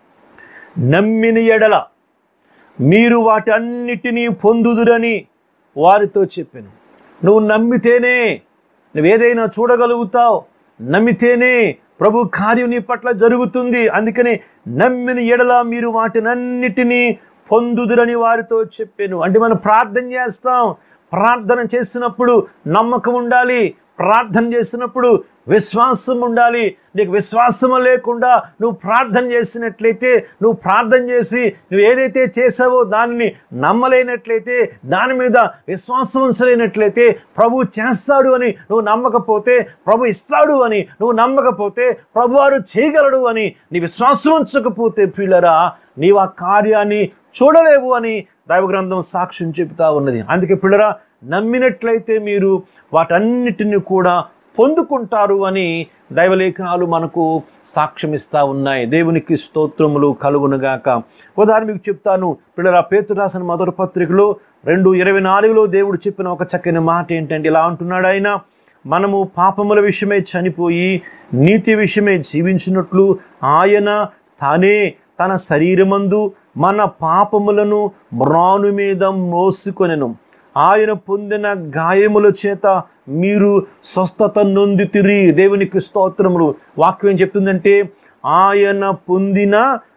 నమ్మిన ఎడల మీరు వాటన్నిటినీ పొందుదురని వారితో చెప్పాను నువ్వు నమ్మితేనే నువ్వు ఏదైనా చూడగలుగుతావు నమ్మితేనే ప్రభు కార్యం నీ పట్ల జరుగుతుంది అందుకని నమ్మిన ఎడల మీరు వాటినన్నిటినీ పొందుదురని వారితో చెప్పాను అంటే మనం ప్రార్థన చేస్తాం ప్రార్థన చేసినప్పుడు నమ్మకం ఉండాలి ప్రార్థన చేసినప్పుడు విశ్వాసం ఉండాలి నీకు విశ్వాసం లేకుండా నువ్వు ప్రార్థన చేసినట్లయితే నువ్వు ప్రార్థన చేసి నువ్వు ఏదైతే చేసావో దానిని నమ్మలేనట్లయితే దాని మీద విశ్వాసం ఉంచలేనట్లయితే ప్రభు చేస్తాడు అని నువ్వు నమ్మకపోతే ప్రభు ఇస్తాడు అని నువ్వు నమ్మకపోతే ప్రభు వారు చేయగలడు అని నీ విశ్వాసం ఉంచకపోతే పిల్లరా నీవు ఆ కార్యాన్ని చూడలేవు అని దైవగ్రంథం సాక్ష్యం చెబుతా ఉన్నది అందుకే పిల్లరా నమ్మినట్లయితే మీరు వాటన్నిటిని కూడా పొందుకుంటారు అని దైవలేఖనాలు మనకు సాక్ష్యం ఇస్తా ఉన్నాయి దేవునికి స్తోత్రములు కలుగునుగాక ఉదాహరణ మీకు చెప్తాను పిల్లరా పేతు రాసిన మొదటి పత్రికలో రెండు ఇరవై నాలుగులో దేవుడు చెప్పిన ఒక చక్కని మాట ఏంటంటే ఇలా అంటున్నాడు ఆయన మనము పాపముల విషయమై చనిపోయి నీతి విషయమై జీవించినట్లు ఆయన తానే తన శరీరమందు మన పాపములను మ్రాను మీద మోసుకొనెను ఆయన పొందిన గాయముల చేత మీరు స్వస్థత నొందితిరి దేవునికి స్తోత్రములు వాక్యం ఏం చెప్తుందంటే ఆయన పొందిన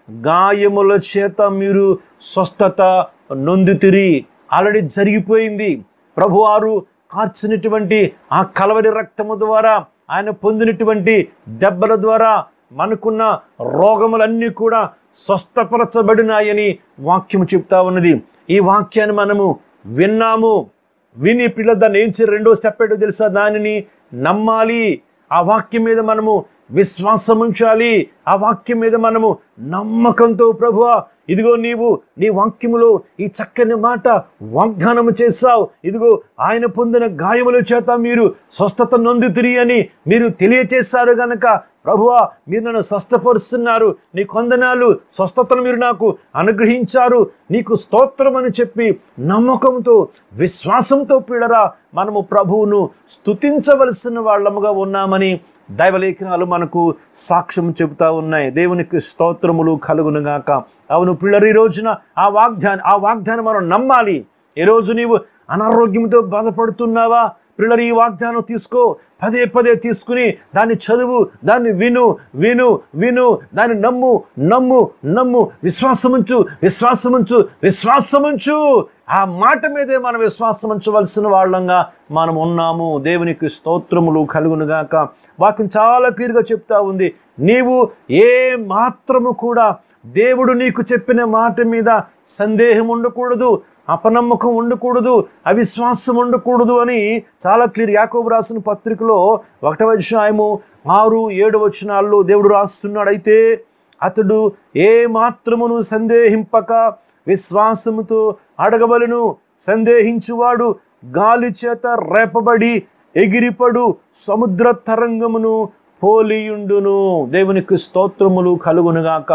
గాయముల చేత మీరు స్వస్థత నొందితిరి ఆల్రెడీ జరిగిపోయింది ప్రభువారు కార్చినటువంటి ఆ కలవరి రక్తము ద్వారా ఆయన పొందినటువంటి దెబ్బల ద్వారా మనకున్న రోగములన్నీ కూడా స్వస్థపరచబడినాయని వాక్యము చెప్తా ఉన్నది ఈ వాక్యాన్ని మనము విన్నాము విని పిల్లలు దాన్ని ఏం చేయాలి రెండో స్టెప్ ఏంటో తెలుసా దానిని నమ్మాలి ఆ వాక్యం మీద మనము విశ్వాసం ఉంచాలి ఆ వాక్యం మీద మనము నమ్మకంతో ప్రభువా ఇదిగో నీవు నీ వాక్యములో ఈ చక్కని మాట వాగ్దానము చేశావు ఇదిగో ఆయన పొందిన గాయముల చేత మీరు స్వస్థత నొందుతిరి అని మీరు తెలియచేశారు గనక ప్రభువా మీరు నన్ను స్వస్థపరుస్తున్నారు నీ కొందనాలు స్వస్థతను మీరు నాకు అనుగ్రహించారు నీకు స్తోత్రం అని చెప్పి నమ్మకంతో విశ్వాసంతో పీడరా మనము ప్రభువును స్తుతించవలసిన వాళ్ళముగా ఉన్నామని దైవలేఖనాలు మనకు సాక్ష్యం చెబుతా ఉన్నాయి దేవునికి స్తోత్రములు కలుగునుగాక అవును పిల్లలు ఈ రోజున ఆ వాగ్దాన్ని ఆ వాగ్దాన్ని మనం నమ్మాలి ఈ రోజు నీవు అనారోగ్యంతో బాధపడుతున్నావా పిల్లలు ఈ వాగ్దానం తీసుకో పదే పదే తీసుకుని దాన్ని చదువు దాన్ని విను విను విను దాన్ని నమ్ము నమ్ము నమ్ము విశ్వాసముంచు విశ్వాసముంచు విశ్వాసముంచు ఆ మాట మీదే మనం విశ్వాసం ఉంచవలసిన వాళ్ళంగా మనం ఉన్నాము దేవునికి స్తోత్రములు కలుగునుగాక వాక్యం చాలా క్లియర్గా చెప్తా ఉంది నీవు ఏ మాత్రము కూడా దేవుడు నీకు చెప్పిన మాట మీద సందేహం ఉండకూడదు అపనమ్మకం ఉండకూడదు అవిశ్వాసం ఉండకూడదు అని చాలా క్లియర్ యాకోబు రాసిన పత్రికలో ఒకటవ అధ్యాయము ఆరు ఏడు వచనాల్లో దేవుడు రాస్తున్నాడు అయితే అతడు ఏ మాత్రమును సందేహింపక విశ్వాసముతో అడగవలను సందేహించువాడు గాలి చేత రేపబడి ఎగిరిపడు సముద్ర తరంగమును పోలియుండును దేవునికి స్తోత్రములు కలుగునుగాక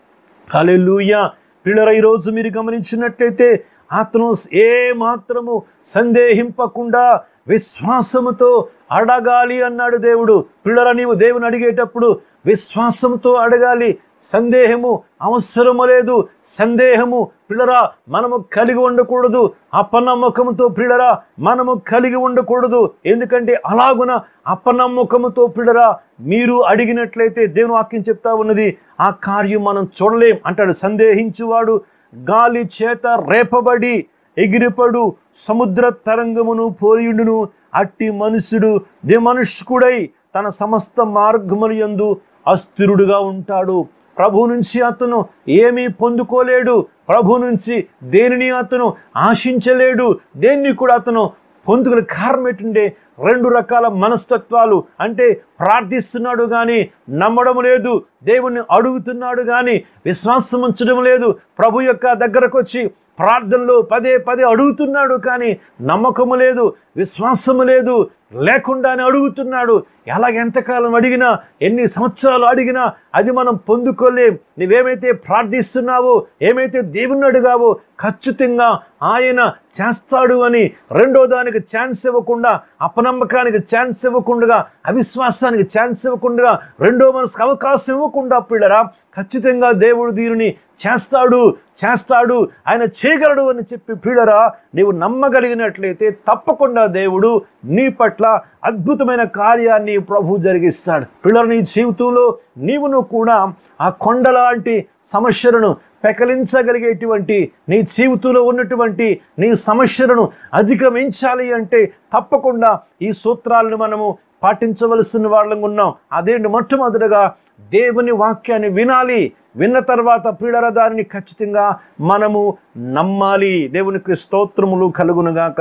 హల్లెలూయ పిల్లర ఈరోజు మీరు గమనించినట్లయితే అతను ఏ మాత్రము సందేహింపకుండా విశ్వాసముతో అడగాలి అన్నాడు దేవుడు పిల్లర నీవు దేవుని అడిగేటప్పుడు విశ్వాసంతో అడగాలి సందేహము అవసరము లేదు సందేహము పిల్లరా మనము కలిగి ఉండకూడదు అపనమ్మకంతో పిల్లరా మనము కలిగి ఉండకూడదు ఎందుకంటే అలాగున అపనమ్మకముతో పిల్లరా మీరు అడిగినట్లయితే దేవుని వాక్యం చెప్తా ఉన్నది ఆ కార్యం మనం చూడలేం అంటాడు సందేహించువాడు గాలి చేత రేపబడి ఎగిరిపడు సముద్ర తరంగమును పోరియుండును అట్టి మనుషుడు దే మనుష్కుడై తన సమస్త మార్గములు యందు అస్థిరుడుగా ఉంటాడు ప్రభు నుంచి అతను ఏమీ పొందుకోలేడు ప్రభు నుంచి దేనిని అతను ఆశించలేడు దేన్ని కూడా అతను పొందుకునే కారణం ఏంటంటే రెండు రకాల మనస్తత్వాలు అంటే ప్రార్థిస్తున్నాడు కానీ నమ్మడం లేదు దేవుణ్ణి అడుగుతున్నాడు కానీ విశ్వాసం ఉంచడం లేదు ప్రభు యొక్క దగ్గరకు వచ్చి ప్రార్థనలో పదే పదే అడుగుతున్నాడు కానీ నమ్మకము లేదు విశ్వాసము లేదు లేకుండానే అడుగుతున్నాడు ఎలా ఎంతకాలం అడిగినా ఎన్ని సంవత్సరాలు అడిగినా అది మనం పొందుకోలేం నువ్వేమైతే ప్రార్థిస్తున్నావో ఏమైతే దేవుణ్ణి అడిగావో ఖచ్చితంగా ఆయన చేస్తాడు అని రెండో దానికి ఛాన్స్ ఇవ్వకుండా అపనమ్మకానికి ఛాన్స్ ఇవ్వకుండా అవిశ్వాసానికి ఛాన్స్ ఇవ్వకుండా రెండో మనసుకు అవకాశం ఇవ్వకుండా పిల్లరా ఖచ్చితంగా దేవుడు దీనిని చేస్తాడు చేస్తాడు ఆయన చేయగలడు అని చెప్పి పిల్లరా నీవు నమ్మగలిగినట్లయితే తప్పకుండా దేవుడు నీ పట్ల అద్భుతమైన కార్యాన్ని ప్రభు జరిగిస్తాడు పిల్లల నీ జీవితంలో నీవును కూడా ఆ కొండ లాంటి సమస్యలను పెకలించగలిగేటువంటి నీ జీవితంలో ఉన్నటువంటి నీ సమస్యలను అధిగమించాలి అంటే తప్పకుండా ఈ సూత్రాలను మనము పాటించవలసిన వాళ్ళం ఉన్నాం అదేంటి మొట్టమొదటిగా దేవుని వాక్యాన్ని వినాలి విన్న తర్వాత పీడర దానిని ఖచ్చితంగా మనము నమ్మాలి దేవునికి స్తోత్రములు కలుగునుగాక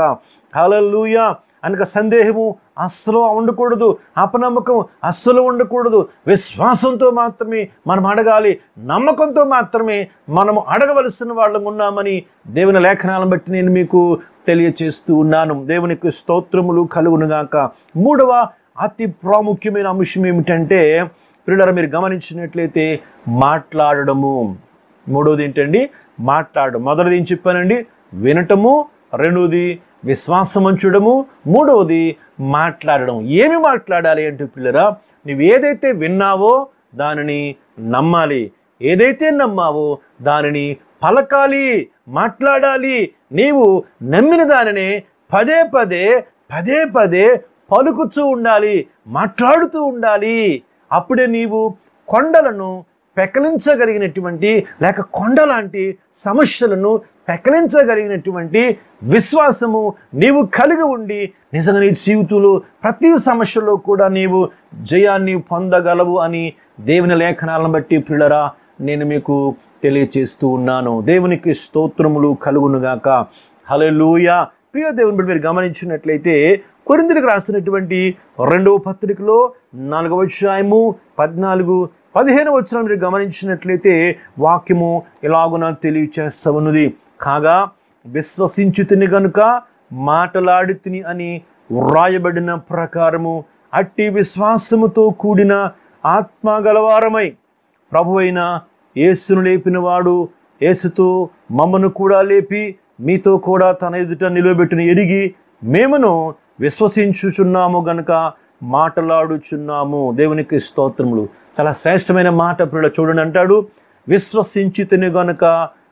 హలలుయ అనక సందేహము అస్సలు ఉండకూడదు అపనమ్మకం అస్సలు ఉండకూడదు విశ్వాసంతో మాత్రమే మనం అడగాలి నమ్మకంతో మాత్రమే మనము అడగవలసిన వాళ్ళం ఉన్నామని దేవుని లేఖనాలను బట్టి నేను మీకు తెలియచేస్తూ ఉన్నాను దేవునికి స్తోత్రములు కలుగునుగాక మూడవ అతి ప్రాముఖ్యమైన అంశం ఏమిటంటే పిల్లల మీరు గమనించినట్లయితే మాట్లాడడము మూడవది ఏంటండి మాట్లాడడం మొదటిది ఏం చెప్పానండి వినటము రెండవది విశ్వాసం ఉంచడము మూడవది మాట్లాడడం ఏమి మాట్లాడాలి అంటే పిల్లరా నువ్వు ఏదైతే విన్నావో దానిని నమ్మాలి ఏదైతే నమ్మావో దానిని పలకాలి మాట్లాడాలి నీవు నమ్మిన దానినే పదే పదే పదే పదే పలుకుతూ ఉండాలి మాట్లాడుతూ ఉండాలి అప్పుడే నీవు కొండలను పెకలించగలిగినటువంటి లేక కొండ లాంటి సమస్యలను పెకలించగలిగినటువంటి విశ్వాసము నీవు కలిగి ఉండి నిజంగా నీ జీవితంలో ప్రతి సమస్యలో కూడా నీవు జయాన్ని పొందగలవు అని దేవుని లేఖనాలను బట్టి పిల్లరా నేను మీకు తెలియచేస్తూ ఉన్నాను దేవునికి స్తోత్రములు కలుగునుగాక హల్లెలూయ ప్రియ దేవుని బిడ్డ మీరు గమనించినట్లయితే కొరిందులకు రాసినటువంటి రెండవ పత్రికలో నాలుగవ అధ్యాయము పద్నాలుగు పదిహేను వచ్చిన మీరు గమనించినట్లయితే వాక్యము ఎలాగున తెలియచేస్తా ఉన్నది కాగా విశ్వసించుతిని గనుక మాటలాడుతుని అని వ్రాయబడిన ప్రకారము అట్టి విశ్వాసముతో కూడిన ఆత్మ గలవారమై ప్రభు అయిన యేసును లేపినవాడు యేసుతో మమ్మను కూడా లేపి మీతో కూడా తన ఎదుట నిలబెట్టిన ఎరిగి మేమును విశ్వసించుచున్నాము గనుక మాటలాడుచున్నాము దేవునికి స్తోత్రములు చాలా శ్రేష్టమైన మాట ప్రియుల చూడండి అంటాడు విశ్వసించితిని గనుక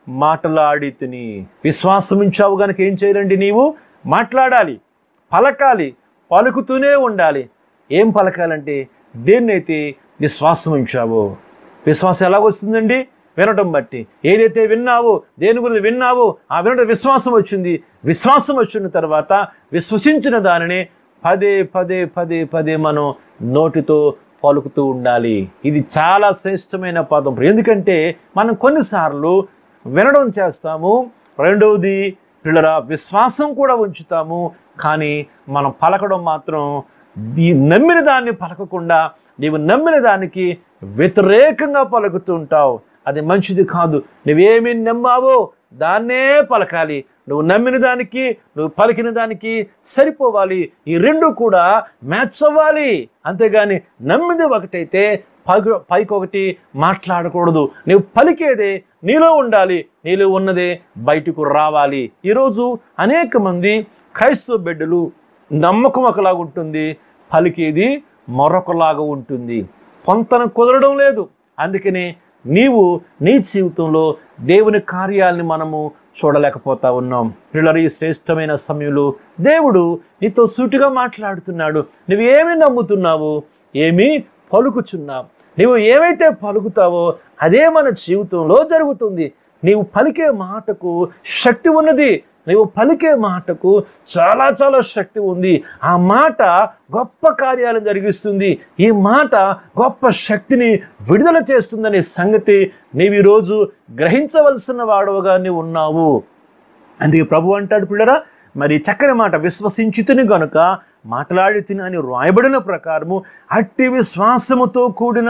మాటలాడితిని విశ్వాసం ఉంచావు గనుక ఏం చేయాలండి నీవు మాట్లాడాలి పలకాలి పలుకుతూనే ఉండాలి ఏం పలకాలంటే దేన్నైతే విశ్వాసం ఉంచావో విశ్వాసం ఎలాగొస్తుందండి వినటం బట్టి ఏదైతే విన్నావో దేని గురించి విన్నావో ఆ వినటం విశ్వాసం వచ్చింది విశ్వాసం వచ్చిన తర్వాత విశ్వసించిన దానిని పదే పదే పదే పదే మనం నోటితో పలుకుతూ ఉండాలి ఇది చాలా శ్రేష్టమైన పదం ఎందుకంటే మనం కొన్నిసార్లు వినడం చేస్తాము రెండవది పిల్లల విశ్వాసం కూడా ఉంచుతాము కానీ మనం పలకడం మాత్రం దీ నమ్మిన దాన్ని పలకకుండా నీవు నమ్మిన దానికి వ్యతిరేకంగా పలుకుతూ ఉంటావు అది మంచిది కాదు నువ్వేమి నమ్మావో దాన్నే పలకాలి నువ్వు నమ్మిన దానికి నువ్వు పలికిన దానికి సరిపోవాలి ఈ రెండు కూడా మ్యాచ్ అవ్వాలి అంతేగాని నమ్మింది ఒకటైతే పైకి పైకి ఒకటి మాట్లాడకూడదు నువ్వు పలికేదే నీలో ఉండాలి నీలో ఉన్నదే బయటకు రావాలి ఈరోజు అనేక మంది క్రైస్తవ బిడ్డలు నమ్మకం ఒకలాగా ఉంటుంది పలికేది మరొకలాగా ఉంటుంది పొంతన కుదరడం లేదు అందుకని నీవు నీ జీవితంలో దేవుని కార్యాలని మనము చూడలేకపోతా ఉన్నాం పిల్లలు ఈ శ్రేష్టమైన సమయంలో దేవుడు నీతో సూటిగా మాట్లాడుతున్నాడు నువ్వు ఏమి నమ్ముతున్నావు ఏమి పలుకుచున్నావు నీవు ఏమైతే పలుకుతావో అదే మన జీవితంలో జరుగుతుంది నీవు పలికే మాటకు శక్తి ఉన్నది నీవు పలికే మాటకు చాలా చాలా శక్తి ఉంది ఆ మాట గొప్ప కార్యాలను జరిగిస్తుంది ఈ మాట గొప్ప శక్తిని విడుదల చేస్తుందనే సంగతి నీవు ఈరోజు గ్రహించవలసిన వాడవుగా నీవు ఉన్నావు అందుకే ప్రభు అంటాడు పిల్లరా మరి చక్కని మాట విశ్వసించుతుని గనుక మాట్లాడి తిని అని రాయబడిన ప్రకారము అట్టి విశ్వాసముతో కూడిన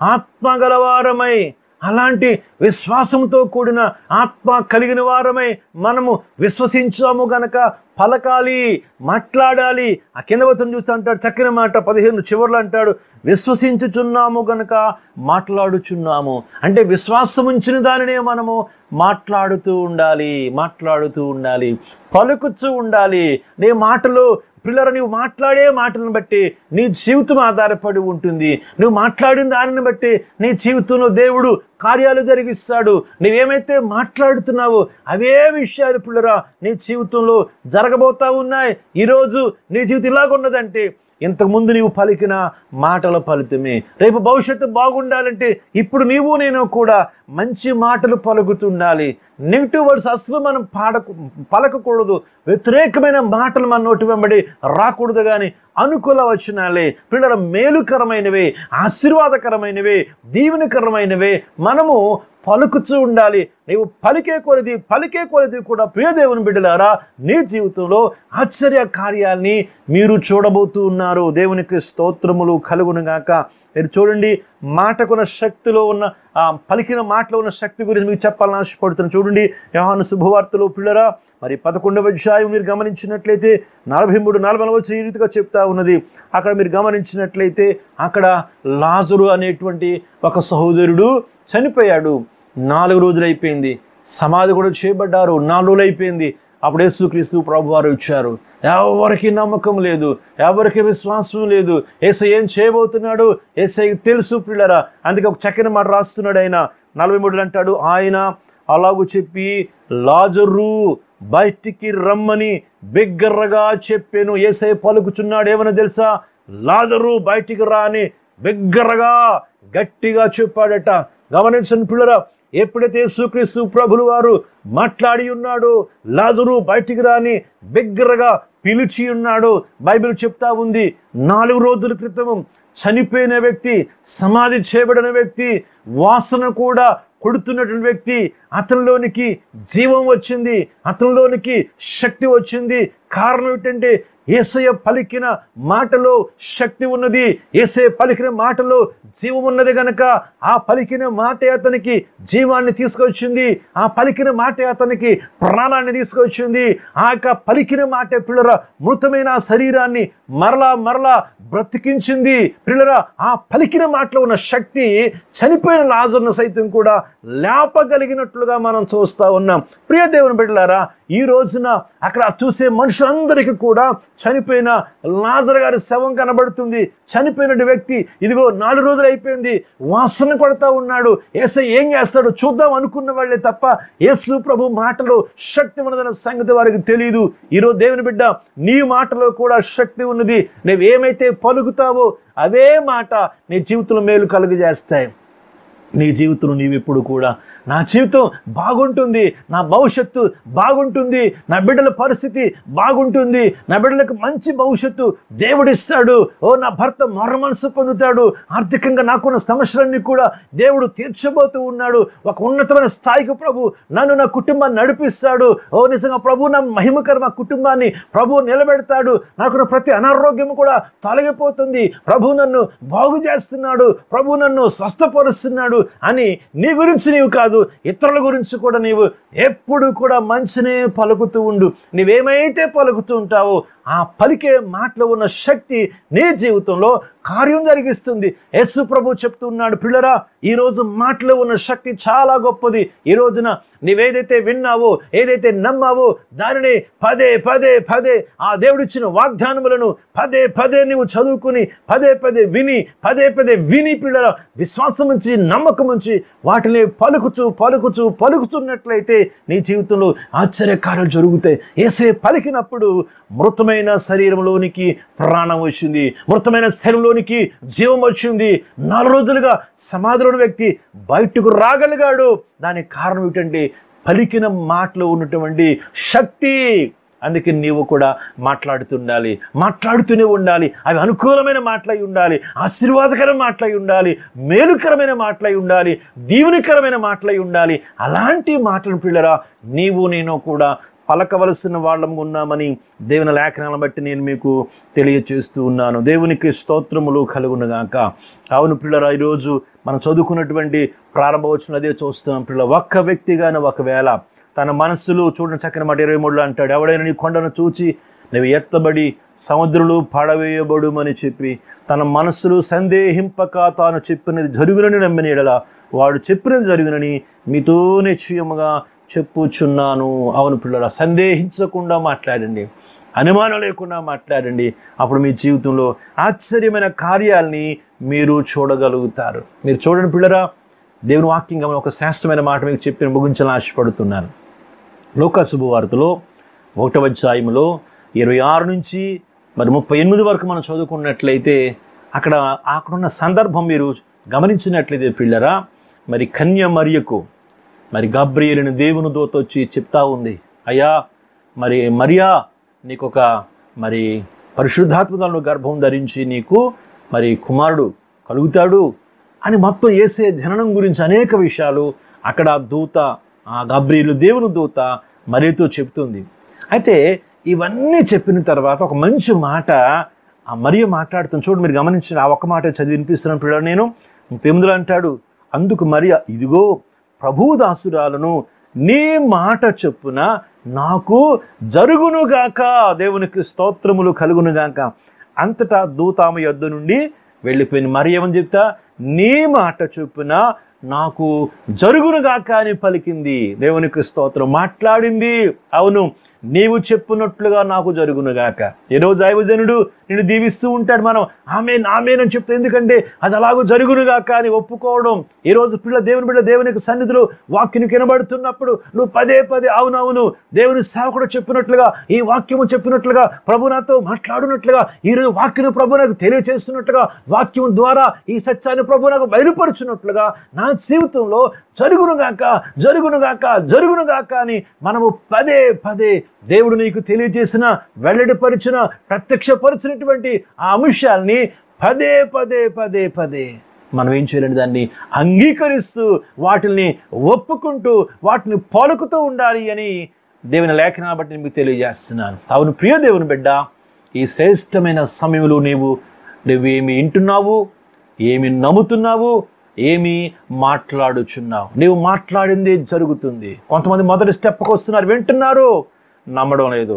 ఆత్మగలవారమై అలాంటి విశ్వాసంతో కూడిన ఆత్మ కలిగిన వారమై మనము విశ్వసించాము గనక పలకాలి మాట్లాడాలి ఆ కింద వచనం చూస్తే అంటాడు చక్కని మాట పదిహేను చివర్లో అంటాడు విశ్వసించుచున్నాము గనక మాట్లాడుచున్నాము అంటే విశ్వాసం ఉంచిన దానినే మనము మాట్లాడుతూ ఉండాలి మాట్లాడుతూ ఉండాలి పలుకుతూ ఉండాలి నీ మాటలు పిల్లలు నువ్వు మాట్లాడే మాటలను బట్టి నీ జీవితం ఆధారపడి ఉంటుంది నువ్వు మాట్లాడిన దానిని బట్టి నీ జీవితంలో దేవుడు కార్యాలు జరిగిస్తాడు నువ్వేమైతే మాట్లాడుతున్నావో అవే విషయాలు పిల్లరా నీ జీవితంలో జరగబోతా ఉన్నాయి ఈరోజు నీ జీవితం ఇలాగున్నదంటే ఇంతకుముందు నీవు పలికిన మాటల ఫలితమే రేపు భవిష్యత్తు బాగుండాలంటే ఇప్పుడు నీవు నేను కూడా మంచి మాటలు పలుకుతుండాలి నెగిటివ్ వర్డ్స్ అసలు మనం పాడకు పలకకూడదు వ్యతిరేకమైన మాటలు మన నోటి వెంబడి రాకూడదు కానీ అనుకూల వచనాలే పిల్లల మేలుకరమైనవే ఆశీర్వాదకరమైనవే దీవెనకరమైనవే మనము పలుకుతూ ఉండాలి నీవు పలికే కొలది పలికే కొలది కూడా ప్రియదేవుని బిడ్డలారా నీ జీవితంలో ఆశ్చర్య కార్యాల్ని మీరు చూడబోతూ ఉన్నారు దేవునికి స్తోత్రములు కలుగునుగాక మీరు చూడండి మాటకున్న శక్తిలో ఉన్న ఆ పలికిన మాటలో ఉన్న శక్తి గురించి మీకు చెప్పాలని ఆశపడుతున్నాను చూడండి యోహాను శుభవార్తలు పిల్లరా మరి పదకొండవ అధ్యాయం మీరు గమనించినట్లయితే నలభై మూడు నలభై వచ్చి ఈ రీతిగా చెప్తా ఉన్నది అక్కడ మీరు గమనించినట్లయితే అక్కడ లాజరు అనేటువంటి ఒక సహోదరుడు చనిపోయాడు నాలుగు రోజులు అయిపోయింది సమాధి కూడా చేయబడ్డారు నాలుగు రోజులు అయిపోయింది అప్పుడు యేసుక్రీస్తు ప్రభు వారు ఇచ్చారు ఎవరికి నమ్మకం లేదు ఎవరికి విశ్వాసం లేదు ఏసై ఏం చేయబోతున్నాడు ఏసై తెలుసు పిల్లరా అందుకే ఒక చక్కని మాట రాస్తున్నాడు ఆయన నలభై మూడులు అంటాడు ఆయన అలాగు చెప్పి లాజరు బయటికి రమ్మని బిగ్గరగా చెప్పాను ఏసై పలుకుచున్నాడు ఏమని తెలుసా లాజరు బయటికి రా అని బిగ్గరగా గట్టిగా చెప్పాడట గమనించండి పిల్లరా ఎప్పుడైతే యేసుక్రీస్తు ప్రభులు వారు మాట్లాడి ఉన్నాడో లాజరు బయటికి రాని బిగ్గరగా పిలిచి ఉన్నాడు బైబిల్ చెప్తా ఉంది నాలుగు రోజుల క్రితం చనిపోయిన వ్యక్తి సమాధి చేయబడిన వ్యక్తి వాసన కూడా కొడుతున్నటువంటి వ్యక్తి అతనిలోనికి జీవం వచ్చింది అతనిలోనికి శక్తి వచ్చింది కారణం ఏంటంటే ఏసయ్య పలికిన మాటలో శక్తి ఉన్నది ఏసయ్య పలికిన మాటలో జీవం ఉన్నది గనక ఆ పలికిన మాట అతనికి జీవాన్ని తీసుకొచ్చింది ఆ పలికిన మాట అతనికి ప్రాణాన్ని తీసుకొచ్చింది ఆ యొక్క పలికిన మాట పిల్లర మృతమైన ఆ శరీరాన్ని మరలా మరలా బ్రతికించింది పిల్లరా ఆ పలికిన మాటలో ఉన్న శక్తి చనిపోయిన లాజర్ను సైతం కూడా లేపగలిగినట్లుగా మనం చూస్తా ఉన్నాం ప్రియ దేవుని బిడ్డలారా ఈ రోజున అక్కడ చూసే మనుషులందరికీ కూడా చనిపోయిన లాజర్ గారి శవం కనబడుతుంది చనిపోయిన వ్యక్తి ఇదిగో నాలుగు రోజులు అయిపోయింది వాసన కొడతా ఉన్నాడు ఏసై ఏం చేస్తాడు చూద్దాం అనుకున్న వాళ్ళే తప్ప యేసు ప్రభు మాటలో శక్తి ఉన్నదన్న సంగతి వారికి తెలియదు ఈరోజు దేవుని బిడ్డ నీ మాటలో కూడా శక్తి ఉన్నది నువ్వు ఏమైతే పలుకుతావో అవే మాట నీ జీవితంలో మేలు కలుగజేస్తాయి నీ జీవితం నీవెప్పుడు కూడా నా జీవితం బాగుంటుంది నా భవిష్యత్తు బాగుంటుంది నా బిడ్డల పరిస్థితి బాగుంటుంది నా బిడ్డలకు మంచి భవిష్యత్తు దేవుడిస్తాడు ఓ నా భర్త మర మనసు పొందుతాడు ఆర్థికంగా నాకున్న సమస్యలన్నీ కూడా దేవుడు తీర్చబోతూ ఉన్నాడు ఒక ఉన్నతమైన స్థాయికి ప్రభు నన్ను నా కుటుంబాన్ని నడిపిస్తాడు ఓ నిజంగా ప్రభు నా మహిమకర మా కుటుంబాన్ని ప్రభు నిలబెడతాడు నాకున్న ప్రతి అనారోగ్యం కూడా తొలగిపోతుంది ప్రభు నన్ను బాగు చేస్తున్నాడు ప్రభు నన్ను స్వస్థపరుస్తున్నాడు అని నీ గురించి నీవు కాదు ఇతరుల గురించి కూడా నీవు ఎప్పుడు కూడా మంచినే పలుకుతూ ఉండు నీవేమైతే పలుకుతూ ఉంటావో ఆ పలికే మాటలో ఉన్న శక్తి నీ జీవితంలో కార్యం జరిగిస్తుంది యేసు ప్రభు చెప్తున్నాడు పిల్లరా ఈరోజు మాటలో ఉన్న శక్తి చాలా గొప్పది ఈ రోజున నీవేదైతే విన్నావో ఏదైతే నమ్మావో దానిని పదే పదే పదే ఆ దేవుడిచ్చిన వాగ్దానములను పదే పదే నీవు చదువుకుని పదే పదే విని పదే పదే విని పిల్లల విశ్వాసం ఉంచి నమ్మకం ఉంచి వాటిని పలుకుచు పలుకుచు పలుకుతున్నట్లయితే నీ జీవితంలో ఆశ్చర్యకార్యాలు జరుగుతాయి ఏసే పలికినప్పుడు మృతమైన శరీరంలోనికి ప్రాణం వచ్చింది మృతమైన శరీరంలోనికి జీవం వచ్చింది నాలుగు రోజులుగా సమాధిలోని వ్యక్తి బయటకు రాగలిగాడు దానికి కారణం ఏంటంటే పలికిన మాటలో ఉన్నటువంటి శక్తి అందుకే నీవు కూడా మాట్లాడుతుండాలి మాట్లాడుతూనే ఉండాలి అవి అనుకూలమైన మాటలై ఉండాలి ఆశీర్వాదకరమైన మాటలై ఉండాలి మేలుకరమైన మాటలై ఉండాలి దీవునికరమైన మాటలై ఉండాలి అలాంటి మాటలను పిల్లరా నీవు నేను కూడా పలకవలసిన వాళ్ళం ఉన్నామని దేవుని లేఖనాలను బట్టి నేను మీకు తెలియచేస్తూ ఉన్నాను దేవునికి స్తోత్రములు కలుగునుగాక అవును పిల్లరా ఈరోజు మనం చదువుకున్నటువంటి ప్రారంభ వచ్చిన అదే చూస్తున్నాం పిల్లల ఒక్క వ్యక్తి కానీ ఒకవేళ తన మనస్సులో చూడని చక్కని మాట ఇరవై మూడులో అంటాడు ఎవడైనా నీ కొండను చూచి నువ్వు ఎత్తబడి సముద్రులు పడవేయబడుమని చెప్పి తన మనస్సులో సందేహింపక తాను చెప్పినది జరుగునని నమ్మిన ఎడల వాడు చెప్పినది జరుగునని మీతో నిశ్చయముగా చెప్పుచున్నాను అవును పిల్లల సందేహించకుండా మాట్లాడండి అనుమానం లేకుండా మాట్లాడండి అప్పుడు మీ జీవితంలో ఆశ్చర్యమైన కార్యాల్ని మీరు చూడగలుగుతారు మీరు చూడండి పిల్లరా దేవుని వాక్యం గమని ఒక శ్రేష్టమైన మాట మీకు చెప్పి ముగించాలని ఆశపడుతున్నాను లోక శుభవార్తలో ఒకటవ అధ్యాయంలో ఇరవై ఆరు నుంచి మరి ముప్పై ఎనిమిది వరకు మనం చదువుకున్నట్లయితే అక్కడ అక్కడున్న సందర్భం మీరు గమనించినట్లయితే పిల్లరా మరి కన్య మరియకు మరి గబ్రియలిని దేవుని దూత వచ్చి చెప్తా ఉంది అయ్యా మరి మరియా నీకు ఒక మరి పరిశుద్ధాత్మతలను గర్భం ధరించి నీకు మరి కుమారుడు కలుగుతాడు అని మొత్తం ఏసే జననం గురించి అనేక విషయాలు అక్కడ ఆ దూత ఆ గబ్రియలు దేవుని దూత మరియతో చెప్తుంది అయితే ఇవన్నీ చెప్పిన తర్వాత ఒక మంచి మాట ఆ మరియ మాట్లాడుతుంది చూడు మీరు గమనించిన ఆ ఒక్క మాట చదివి వినిపిస్తున్నాను పిల్లలు నేను పెముదులు అంటాడు అందుకు మరియ ఇదిగో ప్రభుదాసురాలను నీ మాట చొప్పున నాకు జరుగునుగాక దేవునికి స్తోత్రములు కలుగునుగాక అంతటా దూతామ యొద్ద నుండి వెళ్ళిపోయింది మరి ఏమని చెప్తా నీ మాట చొప్పున నాకు జరుగునుగాక అని పలికింది దేవునికి స్తోత్రం మాట్లాడింది అవును నీవు చెప్పునట్లుగా నాకు జరుగునుగాక ఈరోజు ఐవజనుడు నిన్ను దీవిస్తూ ఉంటాడు మనం ఆమె ఆమెనని చెప్తే ఎందుకంటే అది అలాగూ జరుగునుగాక అని ఒప్పుకోవడం ఈరోజు పిల్ల దేవుని బిడ్డ దేవునికి సన్నిధిలో వాక్యం వినబడుతున్నప్పుడు నువ్వు పదే పదే అవునవును దేవుని సేవకుడు చెప్పినట్లుగా ఈ వాక్యము చెప్పినట్లుగా ప్రభు నాతో మాట్లాడినట్లుగా ఈరోజు వాక్యం ప్రభు నాకు తెలియచేస్తున్నట్లుగా వాక్యం ద్వారా ఈ సత్యాన్ని ప్రభు నాకు బయలుపరుచున్నట్లుగా నా జీవితంలో జరుగునుగాక జరుగునుగాక జరుగునుగాక అని మనము పదే పదే దేవుడు నీకు తెలియజేసిన వెల్లడిపరిచిన ప్రత్యక్షపరిచినటువంటి ఆ అంశాల్ని పదే పదే పదే పదే మనం ఏం చేయాలంటే దాన్ని అంగీకరిస్తూ వాటిని ఒప్పుకుంటూ వాటిని పలుకుతూ ఉండాలి అని దేవుని లేఖనాన్ని బట్టి మీకు తెలియజేస్తున్నాను అవును ప్రియ దేవుని బిడ్డ ఈ శ్రేష్టమైన సమయంలో నీవు నువ్వేమి వింటున్నావు ఏమి నమ్ముతున్నావు ఏమి మాట్లాడుచున్నావు నీవు మాట్లాడింది జరుగుతుంది కొంతమంది మొదటి స్టెప్కి వస్తున్నారు వింటున్నారు నమ్మడం లేదు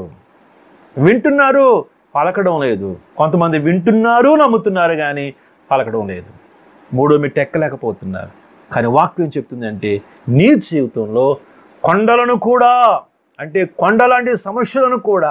వింటున్నారు పలకడం లేదు కొంతమంది వింటున్నారు నమ్ముతున్నారు కానీ పలకడం లేదు మూడో మిట్ట ఎక్కలేకపోతున్నారు కానీ వాక్యం చెప్తుంది అంటే నీ జీవితంలో కొండలను కూడా అంటే కొండలాంటి సమస్యలను కూడా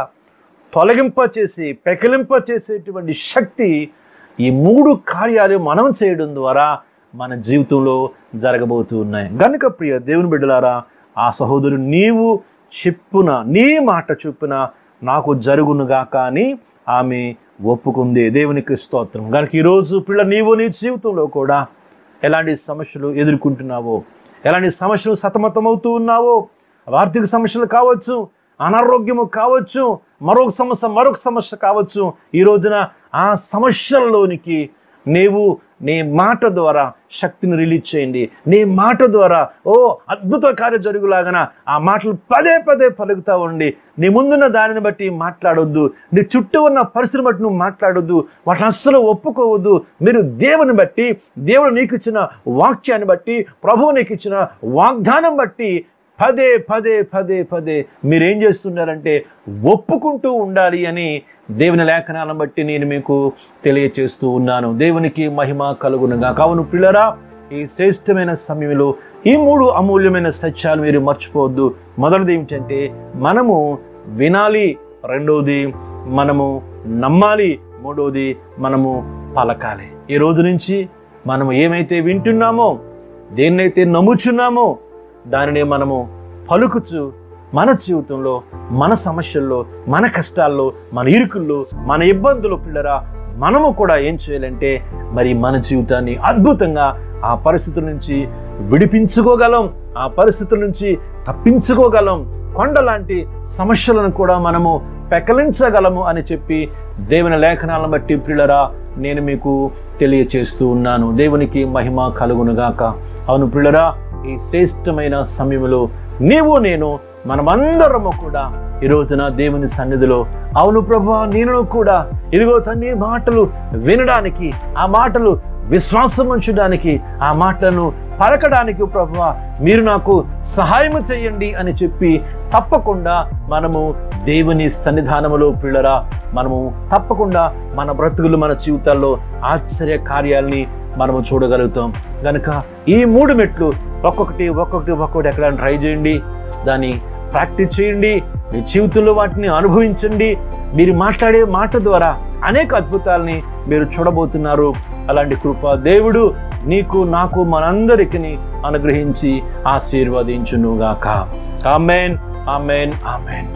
తొలగింపచేసి పెకిలింపచేసేటువంటి శక్తి ఈ మూడు కార్యాలు మనం చేయడం ద్వారా మన జీవితంలో జరగబోతూ ఉన్నాయి గనుక ప్రియ దేవుని బిడ్డలారా ఆ సహోదరు నీవు చెప్పున నీ మాట చొప్పున నాకు జరుగునుగాక అని ఆమె ఒప్పుకుంది దేవునికి స్తోత్రం కనుక ఈరోజు పిల్ల నీవు నీ జీవితంలో కూడా ఎలాంటి సమస్యలు ఎదుర్కొంటున్నావో ఎలాంటి సమస్యలు సతమతమవుతూ ఉన్నావో ఆర్థిక సమస్యలు కావచ్చు అనారోగ్యము కావచ్చు మరొక సమస్య మరొక సమస్య కావచ్చు ఈ రోజున ఆ సమస్యల్లోనికి నీవు నీ మాట ద్వారా శక్తిని రిలీజ్ చేయండి నీ మాట ద్వారా ఓ అద్భుత కార్యం జరుగులాగన ఆ మాటలు పదే పదే పలుకుతా ఉండి నీ ముందున్న దానిని బట్టి మాట్లాడొద్దు నీ చుట్టూ ఉన్న పరిస్థితిని బట్టి నువ్వు మాట్లాడొద్దు వాటిని అస్సలు ఒప్పుకోవద్దు మీరు దేవుని బట్టి దేవుడు నీకు ఇచ్చిన వాక్యాన్ని బట్టి ప్రభువు నీకు ఇచ్చిన వాగ్దానం బట్టి పదే పదే పదే పదే మీరేం చేస్తున్నారంటే ఒప్పుకుంటూ ఉండాలి అని దేవుని లేఖనాలను బట్టి నేను మీకు తెలియచేస్తూ ఉన్నాను దేవునికి మహిమ కలుగునుగా కావును పిల్లరా ఈ శ్రేష్టమైన సమయంలో ఈ మూడు అమూల్యమైన సత్యాలు మీరు మర్చిపోవద్దు మొదటిది ఏమిటంటే మనము వినాలి రెండవది మనము నమ్మాలి మూడవది మనము పలకాలి ఈ రోజు నుంచి మనము ఏమైతే వింటున్నామో దేన్నైతే నమ్ముచున్నామో దానిని మనము పలుకుచు మన జీవితంలో మన సమస్యల్లో మన కష్టాల్లో మన ఇరుకుల్లో మన ఇబ్బందులు పిల్లరా మనము కూడా ఏం చేయాలంటే మరి మన జీవితాన్ని అద్భుతంగా ఆ పరిస్థితుల నుంచి విడిపించుకోగలం ఆ పరిస్థితుల నుంచి తప్పించుకోగలం కొండ లాంటి సమస్యలను కూడా మనము పెకలించగలము అని చెప్పి దేవుని లేఖనాలను బట్టి ప్రియులరా నేను మీకు తెలియచేస్తూ ఉన్నాను దేవునికి మహిమ కలుగునుగాక అవును ప్రియులరా ఈ శ్రేష్టమైన సమయంలో నీవు నేను మనమందరము కూడా ఈ రోజున దేవుని సన్నిధిలో అవును ప్రభు నేను కూడా ఇదిగో తన్ని మాటలు వినడానికి ఆ మాటలు విశ్వాసం ఉంచడానికి ఆ మాటలను పలకడానికి ప్రభు మీరు నాకు సహాయం చేయండి అని చెప్పి తప్పకుండా మనము దేవుని సన్నిధానములో పిల్లరా మనము తప్పకుండా మన బ్రతుకులు మన జీవితాల్లో ఆశ్చర్య కార్యాలని మనము చూడగలుగుతాం కనుక ఈ మూడు మెట్లు ఒక్కొక్కటి ఒక్కొక్కటి ఒక్కొక్కటి ఎక్కడ ట్రై చేయండి దాన్ని ప్రాక్టీస్ చేయండి మీ జీవితంలో వాటిని అనుభవించండి మీరు మాట్లాడే మాట ద్వారా అనేక అద్భుతాలని మీరు చూడబోతున్నారు అలాంటి కృప దేవుడు నీకు నాకు మనందరికి అనుగ్రహించి ఆశీర్వదించునుగాక ఆమెన్ ఆమెన్ ఆమెన్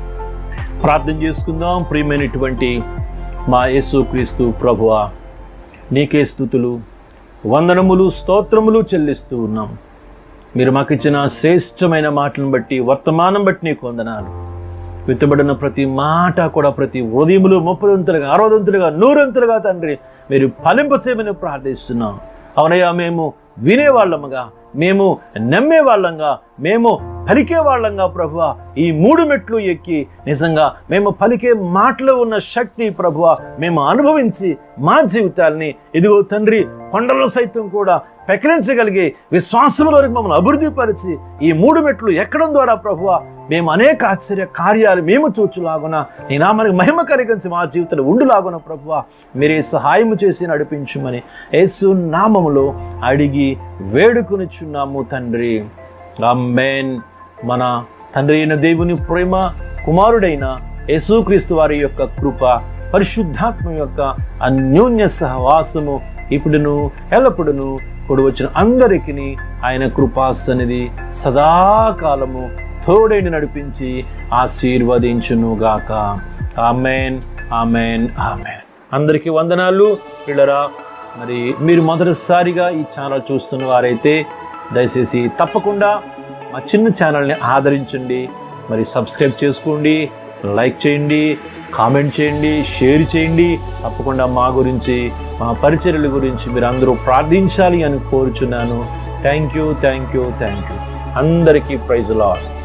ప్రార్థన చేసుకుందాం ప్రియమైనటువంటి మా యేసు క్రీస్తు ప్రభువ నీకే స్థుతులు వందనములు స్తోత్రములు చెల్లిస్తూ ఉన్నాం మీరు మాకు ఇచ్చిన శ్రేష్టమైన మాటలను బట్టి వర్తమానం బట్టి నీకు వందనాలు విత్తబడిన ప్రతి మాట కూడా ప్రతి ఉదయములు ముప్పదంతులుగా అరవదంతులుగా నూరంతులుగా తండ్రి మీరు ఫలింపచేయమని ప్రార్థిస్తున్నాం అవునయ్యా మేము వినేవాళ్ళముగా మేము నమ్మే వాళ్ళంగా మేము పలికే వాళ్ళంగా ప్రభువ ఈ మూడు మెట్లు ఎక్కి నిజంగా మేము పలికే మాటలో ఉన్న శక్తి ప్రభువ మేము అనుభవించి మా జీవితాల్ని ఇదిగో తండ్రి కొండలో సైతం కూడా పెకలించగలిగే విశ్వాసంలోకి మమ్మల్ని అభివృద్ధిపరిచి ఈ మూడు మెట్లు ఎక్కడం ద్వారా ప్రభువ మేము అనేక ఆశ్చర్య కార్యాలు మేము చూచులాగున నీ నామానికి మహిమ కలిగించి మా జీవితంలో ఉండులాగున ప్రభువ మీరే సహాయం చేసి నడిపించుమని యేసు నామములో అడిగి వేడుకొనిచున్నాము తండ్రి అమ్మేన్ మన తండ్రి అయిన దేవుని ప్రేమ కుమారుడైన యేసుక్రీస్తు వారి యొక్క కృప పరిశుద్ధాత్మ యొక్క అన్యోన్య సహవాసము ఇప్పుడును ఎల్లప్పుడును కూడి వచ్చిన అందరికీ ఆయన కృపాసనిది సదాకాలము తోడైన నడిపించి ఆశీర్వదించునుగాక ఆమెన్ ఆమెన్ ఆమెన్ అందరికీ వందనాలు పిల్లరా మరి మీరు మొదటిసారిగా ఈ ఛానల్ చూస్తున్న వారైతే దయచేసి తప్పకుండా మా చిన్న ఛానల్ని ఆదరించండి మరి సబ్స్క్రైబ్ చేసుకోండి లైక్ చేయండి కామెంట్ చేయండి షేర్ చేయండి తప్పకుండా మా గురించి మా పరిచర్యల గురించి మీరు అందరూ ప్రార్థించాలి అని కోరుచున్నాను thank you thank you thank you అందరికీ ప్రైజ్ లాడ్